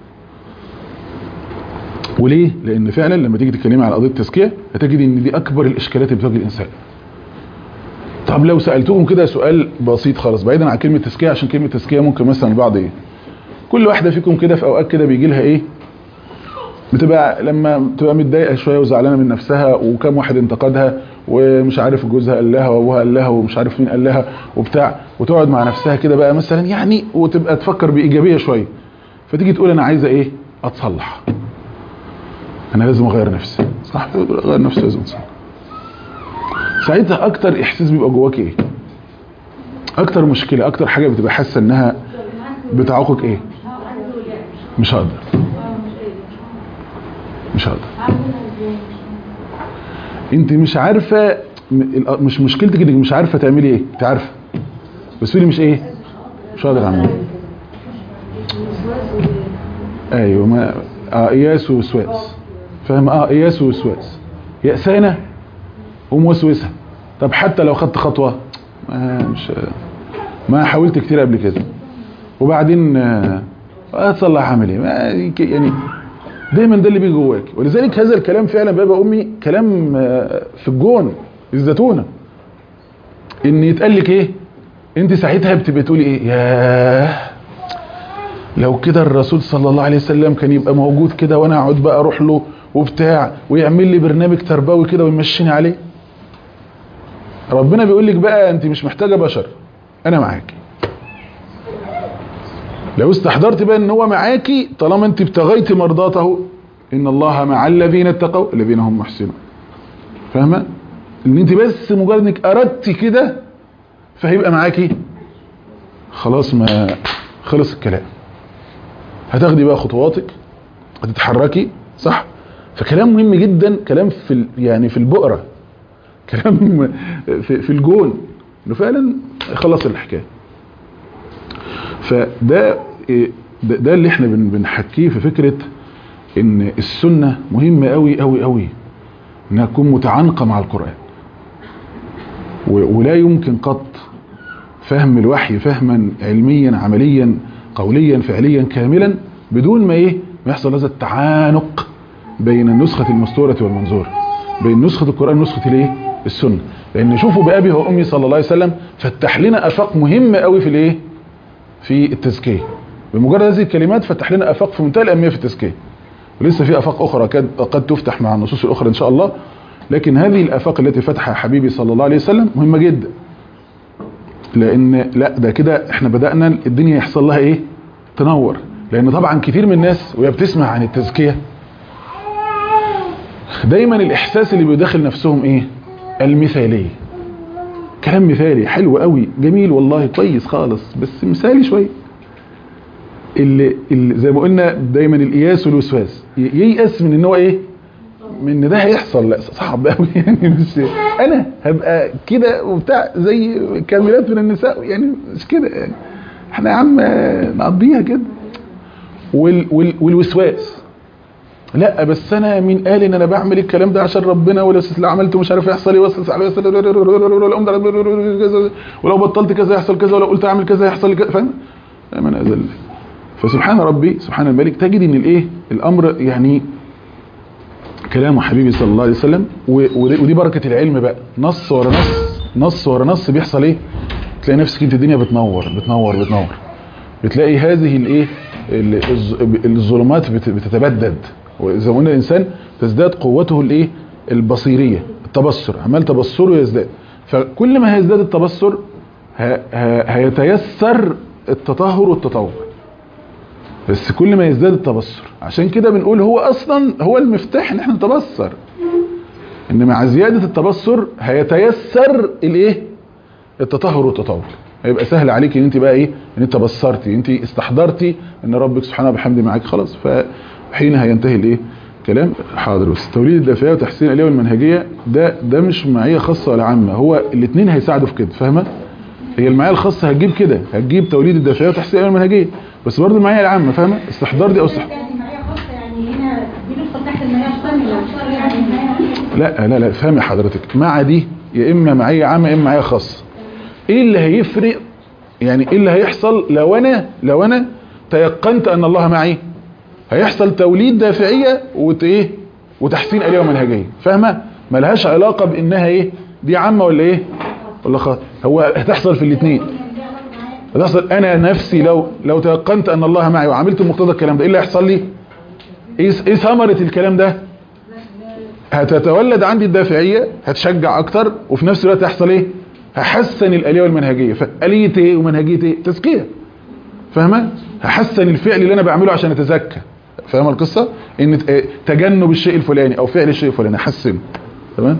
وليه لان فعلا لما تيجي تتكلمي على قضيه التزكيه هتجد ان دي اكبر الاشكالات اللي بتواجه الانسان طب لو سالتكم كده سؤال بسيط خالص بعيدا عن كلمه تزكيه عشان كلمه تزكيه ممكن مثلا البعض ايه كل واحده فيكم كده في اوقات كده بيجي لها ايه بتبقى لما بتبقى متضايقه شويه وزعلانه من نفسها وكم واحد انتقدها ومش عارف جوزها قال لها وابوها قال لها ومش عارف مين قال لها وبتاع وتقعد مع نفسها كده بقى مثلا يعني وتبقى تفكر بايجابيه شويه فتيجي تقول انا عايزه ايه اتصلح انا لازم اغير نفسي صح اغير نفسي لازم اتصلح ساعتها اكتر احساس بيبقى جواك ايه اكتر مشكله اكتر حاجه بتبقى حاسه انها بتعوقك ايه مش هقدر مش هقدر انت مش عارفه م- مش مشكلتك انك مش عارفه تعملي ايه انت عارفه بس تقولي مش ايه مش هقدر اعمل ايه ايوه ما اه اياس ووسواس فاهم اه اياس ووسواس يأسانة وموسوسة طب حتى لو خدت خطوة ما مش ما حاولت كتير قبل كده وبعدين آه، اتصلح اعمل ايه ما يك- يعني دايما ده اللي بيجي جواك ولذلك هذا الكلام فعلا بابا امي كلام آه، في الجون الزتونه ان يتقال لك ايه انت ساعتها بتبقى تقولي ايه ياه لو كده الرسول صلى الله عليه وسلم كان يبقى موجود كده وانا اقعد بقى اروح له وبتاع ويعمل لي برنامج تربوي كده ويمشيني عليه ربنا بيقول لك بقى انت مش محتاجه بشر انا معاكي لو استحضرت بقى ان هو معاكي طالما انت ابتغيتي مرضاته ان الله مع الذين اتقوا الذين هم محسنون فاهمه ان انت بس مجرد انك اردتي كده فهيبقى معاكي خلاص ما خلص الكلام هتاخدي بقى خطواتك هتتحركي صح فكلام مهم جدا كلام في ال- يعني في البؤره كلام في, في الجون انه فعلا خلص الحكايه فده إيه، ده, ده اللي احنا بن- بنحكيه في فكره ان السنه مهمه قوي قوي قوي انها تكون متعانقه مع القران و- ولا يمكن قط فهم الوحي فهما علميا عمليا قوليا فعليا كاملا بدون ما ايه ما يحصل هذا التعانق بين النسخة المستورة والمنظورة بين نسخة القرآن ونسخة الايه السنة لان شوفوا بأبي وأمي صلى الله عليه وسلم فتح لنا أفاق مهمة قوي في الايه في التزكية بمجرد هذه الكلمات فتح لنا أفاق في منتهى الأهمية في التزكية ولسه في أفاق أخرى قد, قد تفتح مع النصوص الأخرى إن شاء الله لكن هذه الآفاق التي فتحها حبيبي صلى الله عليه وسلم مهمة جدا لان لا ده كده احنا بدأنا الدنيا يحصل لها ايه تنور لان طبعا كتير من الناس وهي بتسمع عن التزكية دايما الاحساس اللي بيداخل نفسهم ايه المثالية كلام مثالي حلو قوي جميل والله كويس خالص بس مثالي شوية اللي, اللي زي ما قلنا دايما القياس والوسواس ي- ييأس من ان هو ايه من ان ده هيحصل لا صعب قوي يعني مش انا هبقى كده وبتاع زي كاملات من النساء يعني مش كده يعني احنا يا عم نقضيها كده وال وال والوسواس لا بس انا مين قال ان انا بعمل الكلام ده عشان ربنا ولا لو عملته مش عارف يحصل ايه وصل على ولو بطلت كذا يحصل كذا ولو قلت اعمل كذا يحصل كذا فاهم من ازل فسبحان ربي سبحان الملك تجد ان الايه الامر يعني كلام حبيبي صلى الله عليه وسلم و- ودي ودي بركة العلم بقى نص ورا نص نص ورا نص بيحصل ايه تلاقي نفسك انت الدنيا بتنور بتنور بتنور بتلاقي هذه الايه ال- الظ- الظلمات بت- بتتبدد وزي ما قلنا الانسان تزداد قوته الايه البصيريه التبصر عمال تبصره يزداد فكل ما هيزداد التبصر ه- ه- هيتيسر التطهر والتطور بس كل ما يزداد التبصر عشان كده بنقول هو اصلا هو المفتاح ان احنا نتبصر ان مع زيادة التبصر هيتيسر الايه التطهر والتطور هيبقى سهل عليك ان انت بقى ايه ان انت بصرتي انت استحضرتي ان ربك سبحانه وبحمده معاك خلاص فحينها ينتهي الايه كلام حاضر بس توليد الدافعيه وتحسين الاليه والمنهجيه ده ده مش معيه خاصه ولا عامه هو الاثنين هيساعدوا في كده فاهمه هي المعايا الخاصه هتجيب كده هتجيب توليد الدافعيه وتحسين الاليه والمنهجيه بس برضه المعايا العامه فاهمه استحضار دي او استحضار يعني معايا خاصة يعني هنا بندخل تحت المعايا الشاملة يعني معايا لا لا لا فهمي حضرتك مع دي يا اما معايا عامه يا اما معايا خاصه ايه اللي هيفرق يعني ايه اللي هيحصل لو انا لو انا تيقنت ان الله معي هيحصل توليد دافعيه وت ايه وتحسين اليه ومنهجيه فاهمه ملهاش علاقه بانها ايه دي عامه ولا ايه ولا خاصه هو هتحصل في الاثنين هتحصل انا نفسي لو لو تيقنت ان الله معي وعملت مقتضى الكلام ده ايه اللي هيحصل لي ايه ايه ثمره الكلام ده هتتولد عندي الدافعيه هتشجع اكتر وفي نفس الوقت هيحصل ايه هحسن الاليه والمنهجيه فاليه ايه ومنهجيه ايه تزكيه فاهمه هحسن الفعل اللي انا بعمله عشان اتزكى فاهمه القصه ان ت- إيه، تجنب الشيء الفلاني او فعل الشيء الفلاني احسنه تمام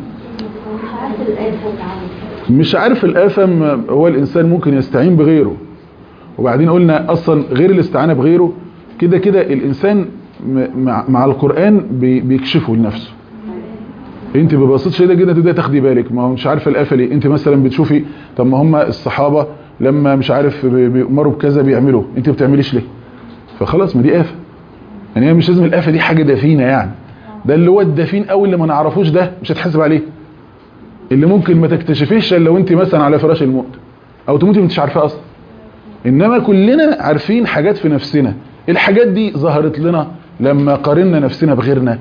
مش عارف الآثم هو الإنسان ممكن يستعين بغيره وبعدين قلنا أصلا غير الاستعانة بغيره كده كده الإنسان م- مع, مع القرآن بي- بيكشفه لنفسه انت ببساطه شديده جدا تبداي تاخدي بالك ما هو مش عارفه الآفة ليه انت مثلا بتشوفي طب ما هم الصحابه لما مش عارف بي- بيؤمروا بكذا بيعملوا انت ما بتعمليش ليه فخلاص ما دي آفة يعني هي مش لازم الآفة دي حاجه دفينه يعني ده اللي هو الدفين قوي اللي ما نعرفوش ده مش هتحاسب عليه اللي ممكن ما تكتشفيش الا لو انت مثلا على فراش الموت او تموتي وانت مش عارفاه اصلا انما كلنا عارفين حاجات في نفسنا الحاجات دي ظهرت لنا لما قارنا نفسنا بغيرنا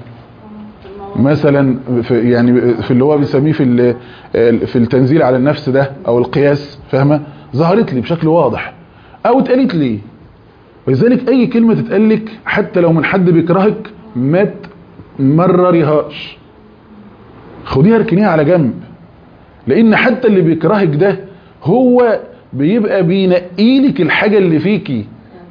مثلا في يعني في اللي هو بيسميه في ال- في التنزيل على النفس ده او القياس فاهمه ظهرت لي بشكل واضح او اتقالت لي ولذلك اي كلمه تتقال لك حتى لو من حد بيكرهك ما تمرريهاش خديها اركنيها على جنب لان حتى اللي بيكرهك ده هو بيبقى بينقيلك الحاجه اللي فيكي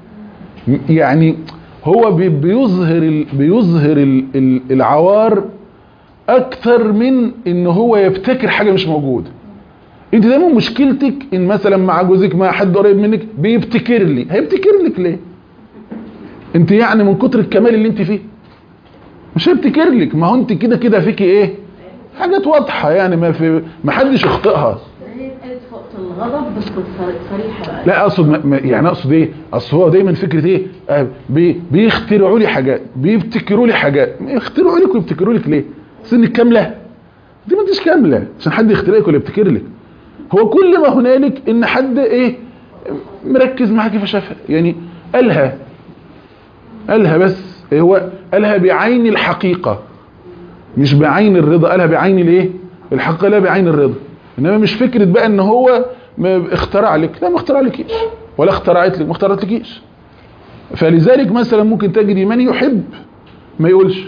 يعني هو بي- بيظهر ال بيظهر ال ال العوار اكتر من ان هو يبتكر حاجه مش موجوده انت دايما مشكلتك ان مثلا مع جوزك مع حد قريب منك بيبتكر لي هيبتكر لك ليه انت يعني من كتر الكمال اللي انت فيه مش هيبتكر لك ما هو انت كده كده فيكي ايه حاجات واضحه يعني ما في ما حدش يخطئها هي اتقالت في وقت الغضب بس بصر- صريحه بقى لا اقصد ما- ما- يعني اقصد ايه اصل هو دايما فكره ايه آه بي بيخترعوا لي حاجات بيبتكروا لي حاجات يخترعوا لك ويبتكروا لك ليه سنك كامله دي ما انتش كامله عشان حد يخترع لك ولا يبتكر لك هو كل ما هنالك ان حد ايه مركز معاكي فشافها يعني قالها قالها بس هو قالها بعين الحقيقه مش بعين الرضا قالها بعين الايه الحقيقه لا بعين الرضا انما مش فكره بقى ان هو ما اخترع لك لا ما اخترع لكيش ولا اخترعت لك ما اخترعت لكيش فلذلك مثلا ممكن تجدي من يحب ما يقولش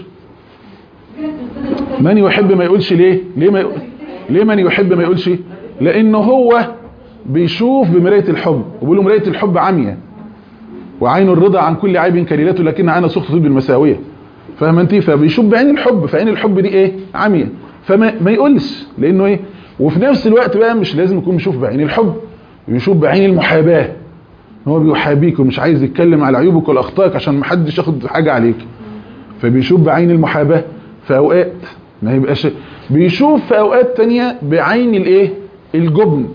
من يحب ما يقولش ليه ليه ما يقول ليه من يحب ما يقولش لانه هو بيشوف بمرايه الحب وبيقول له مرايه الحب عمياء وعين الرضا عن كل عيب كليلته لكن عين سخط طيب المساويه فاهم انت فبيشوف بعين الحب فعين الحب دي ايه عمياء فما ما يقولش لانه ايه وفي نفس الوقت بقى مش لازم يكون بيشوف بعين الحب بيشوف بعين المحاباه هو بيحابيك ومش عايز يتكلم على عيوبك والاخطائك عشان ما حدش ياخد حاجه عليك فبيشوف بعين المحاباه في اوقات ما يبقاش بيشوف في اوقات تانية بعين الايه الجبن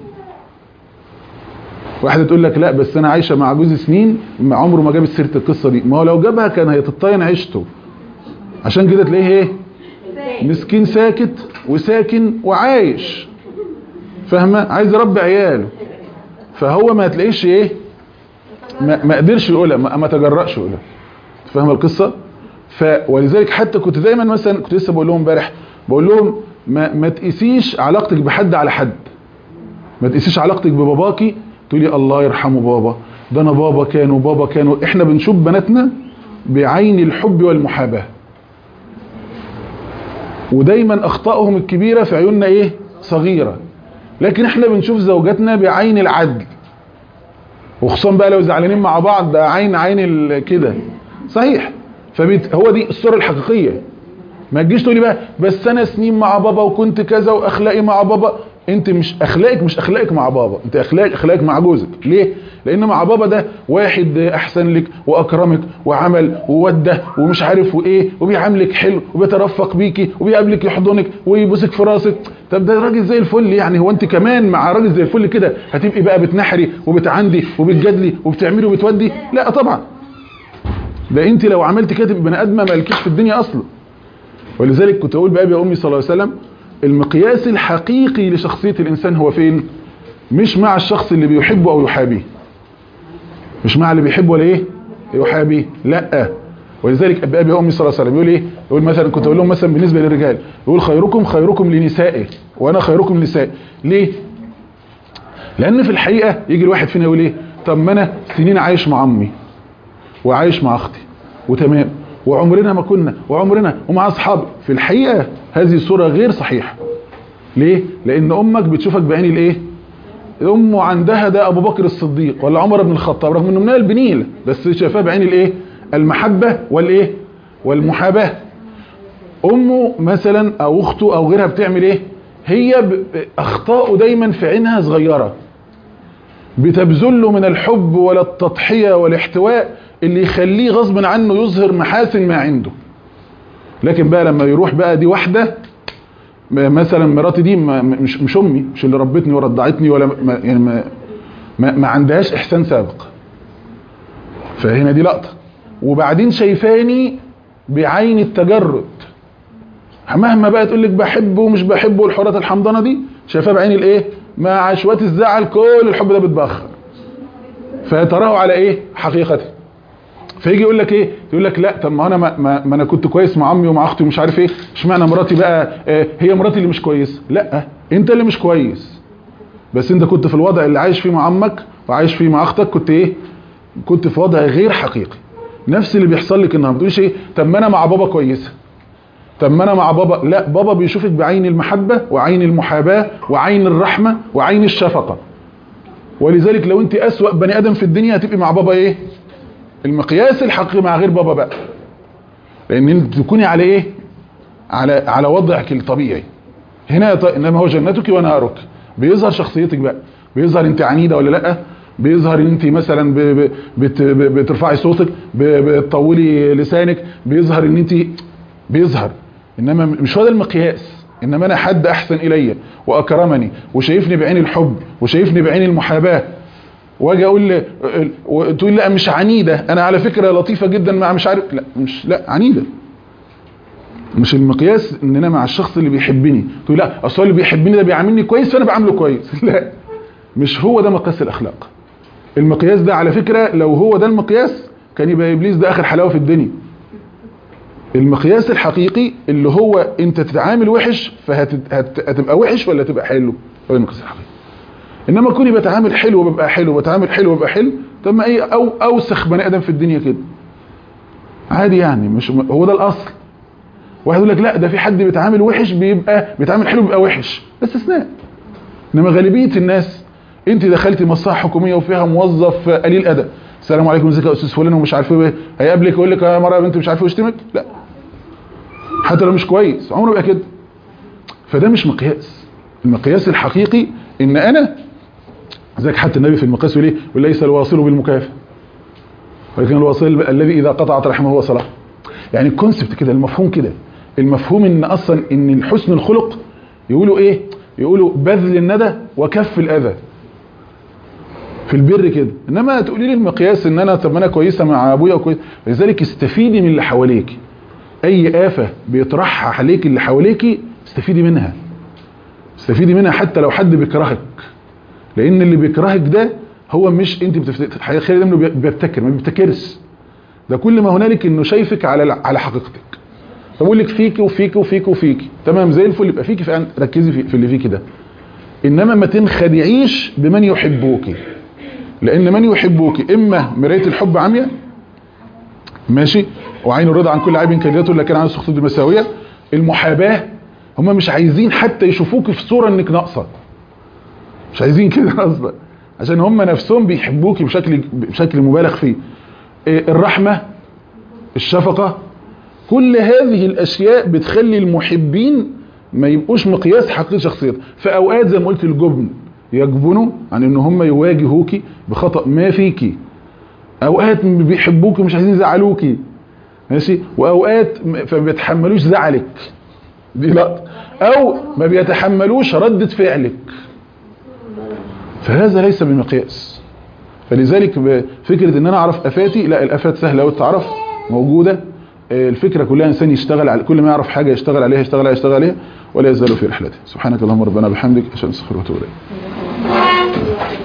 واحده تقول لك لا بس انا عايشه مع جوزي سنين ما عمره ما جاب سيره القصه دي ما هو لو جابها كان هيتطين عيشته عشان كده تلاقيه ايه مسكين ساكت وساكن وعايش فاهمه عايز يربي عياله فهو ما تلاقيش ايه ما, ما قدرش يقولها ما, ما تجرأش يقولها فاهمه القصه ف ولذلك حتى كنت دايما مثلا كنت لسه بقول لهم امبارح بقول لهم ما, ما تقيسيش علاقتك بحد على حد ما تقيسيش علاقتك بباباكي تقولي الله يرحمه بابا ده انا بابا كان وبابا كان احنا بنشوف بناتنا بعين الحب والمحاباه ودايما اخطائهم الكبيره في عيوننا ايه صغيره لكن احنا بنشوف زوجاتنا بعين العدل وخصوصا بقى لو زعلانين مع بعض ده عين عين ال- كده صحيح فبيت هو دي الصوره الحقيقيه ما تجيش تقولي بقى بس انا سنين مع بابا وكنت كذا واخلاقي مع بابا انت مش اخلاقك مش اخلاقك مع بابا انت اخلاق اخلاقك مع جوزك ليه لان مع بابا ده واحد احسن لك واكرمك وعمل ووده ومش عارف وايه وبيعاملك حلو وبيترفق بيكي وبيقابلك يحضنك ويبوسك في راسك طب ده راجل زي الفل يعني هو انت كمان مع راجل زي الفل كده هتبقي بقى بتنحري وبتعندي وبتجادلي وبتعملي وبتودي لا طبعا ده انت لو عملت كده تبقى بني ادمه مالكيش في الدنيا اصلا ولذلك كنت اقول بابي امي صلى الله عليه وسلم المقياس الحقيقي لشخصيه الانسان هو فين مش مع الشخص اللي بيحبه او يحابيه مش مع اللي بيحبه ولا ايه يحابيه لا ولذلك ابي امي صلى الله عليه وسلم يقول ايه يقول مثلا كنت اقول لهم مثلا بالنسبه للرجال يقول خيركم خيركم لنسائه وانا خيركم لنسائه ليه لان في الحقيقه يجي الواحد فينا يقول ايه طب ما انا سنين عايش مع امي وعايش مع اختي وتمام وعمرنا ما كنا وعمرنا ومع اصحابي في الحقيقه هذه صوره غير صحيحه ليه لان امك بتشوفك بعين الايه امه عندها ده ابو بكر الصديق ولا عمر بن الخطاب رغم انه من البنيل بس شايفاه بعين الايه المحبه والايه والمحاباه امه مثلا او اخته او غيرها بتعمل ايه هي ب- اخطاؤه دايما في عينها صغيره بتبذل له من الحب ولا التضحيه والاحتواء اللي يخليه غصب عنه يظهر محاسن ما عنده لكن بقى لما يروح بقى دي واحده م- مثلا مراتي دي ما مش مش امي مش اللي ربتني ورضعتني ولا ما يعني ما ما, ما عندهاش احسان سابق فهنا دي لقطه وبعدين شايفاني بعين التجرد مهما بقى تقول لك بحبه ومش بحبه والحوارات الحمضانه دي شايفاه بعين الايه مع عشوات الزعل كل الحب ده بيتبخر فيتراه على ايه حقيقته فيجي يقول لك ايه يقول لك لا طب ما انا ما, ما, ما انا كنت كويس مع امي ومع اختي ومش عارف ايه اشمعنى مراتي بقى آه هي مراتي اللي مش كويسه لا انت اللي مش كويس بس انت كنت في الوضع اللي عايش فيه مع عمك وعايش فيه مع اختك كنت ايه كنت في وضع غير حقيقي نفس اللي بيحصل لك النهارده تقوليش ايه طب ما انا مع بابا كويسه طب ما انا مع بابا لا بابا بيشوفك بعين المحبه وعين المحاباه وعين الرحمه وعين الشفقه ولذلك لو انت اسوأ بني ادم في الدنيا هتبقي مع بابا ايه المقياس الحقيقي مع غير بابا بقى لان انت تكوني على ايه على على وضعك الطبيعي هنا ط- انما هو جنتك ونارك بيظهر شخصيتك بقى بيظهر انت عنيده ولا لا بيظهر ان انت مثلا ب- ب- بت- ب- بترفعي صوتك ب- بتطولي لسانك بيظهر ان انت بيظهر انما مش هو ده المقياس انما انا حد احسن الي واكرمني وشايفني بعين الحب وشايفني بعين المحاباه واجي اقول ل- و- تقول لا مش عنيده انا على فكره لطيفه جدا مع مش عارف لا مش لا عنيده مش المقياس ان انا مع الشخص اللي بيحبني تقول لا اصل هو اللي بيحبني ده بيعاملني كويس فانا بعامله كويس لا مش هو ده مقياس الاخلاق المقياس ده على فكره لو هو ده المقياس كان يبقى ابليس ده اخر حلاوه في الدنيا المقياس الحقيقي اللي هو انت تتعامل وحش فهتبقى وحش ولا تبقى حلو هو المقياس الحقيقي انما كوني بتعامل حلو وببقى حلو بتعامل حلو وببقى حلو طب ما ايه او اوسخ بني ادم في الدنيا كده عادي يعني مش هو ده الاصل واحد يقول لك لا ده في حد بيتعامل وحش بيبقى بيتعامل حلو بيبقى وحش ده استثناء انما غالبيه الناس انت دخلتي مصلحه حكوميه وفيها موظف قليل ادب السلام عليكم ازيك يا استاذ فلان ومش عارف ايه هيقابلك يقول لك يا مره يا بنت مش عارف ايه ويشتمك لا حتى لو مش كويس عمره بقى كده فده مش مقياس المقياس الحقيقي ان انا ذاك حتى النبي في المقياس يقول ايه يقول ليس الواصل بالمكافئ ولكن الواصل الذي اذا قطعت رحمه هو صلاه يعني الكونسبت كده المفهوم كده المفهوم ان اصلا ان الحسن الخلق يقولوا ايه يقولوا بذل الندى وكف الاذى في البر كده انما تقولي لي المقياس ان انا طب ما انا كويسه مع ابويا وكويس لذلك استفيدي من اللي حواليك اي آفة بيطرحها عليك اللي حواليك استفيدي منها استفيدي منها حتى لو حد بيكرهك لان اللي بيكرهك ده هو مش انت بتفتكر الحقيقه خير ده انه بيبتكر ما بيبتكرش ده كل ما هنالك انه شايفك على على حقيقتك فبقول لك فيكي وفيكي وفيكي وفيكي تمام زي الفل يبقى فيكي فعلا ركزي في, في اللي فيكي ده انما ما تنخدعيش بمن يحبوك لان من يحبوك اما مرايه الحب عمياء ماشي وعين الرضا عن كل عيب كليته لكن عن السخط المساويه المحاباه هم مش عايزين حتى يشوفوك في صوره انك ناقصه مش عايزين كده اصلا عشان هم نفسهم بيحبوك بشكل بشكل مبالغ فيه الرحمه الشفقه كل هذه الاشياء بتخلي المحبين ما يبقوش مقياس حقيقة شخصيتك في اوقات زي ما قلت الجبن يجبنوا عن ان هم يواجهوكي بخطأ ما فيكي اوقات بيحبوكي ومش عايزين يزعلوكي ماشي واوقات م- فما بيتحملوش زعلك دي لقطه او ما بيتحملوش ردة فعلك فهذا ليس بمقياس فلذلك ب- فكرة ان انا اعرف افاتي لا الافات سهلة وتعرف موجودة آه، الفكرة كلها انسان يشتغل على كل ما يعرف حاجة يشتغل عليها يشتغل عليها يشتغل عليها ولا يزال في رحلته سبحانك اللهم ربنا بحمدك اشهد ان لا اله الا انت استغفرك واتوب اليك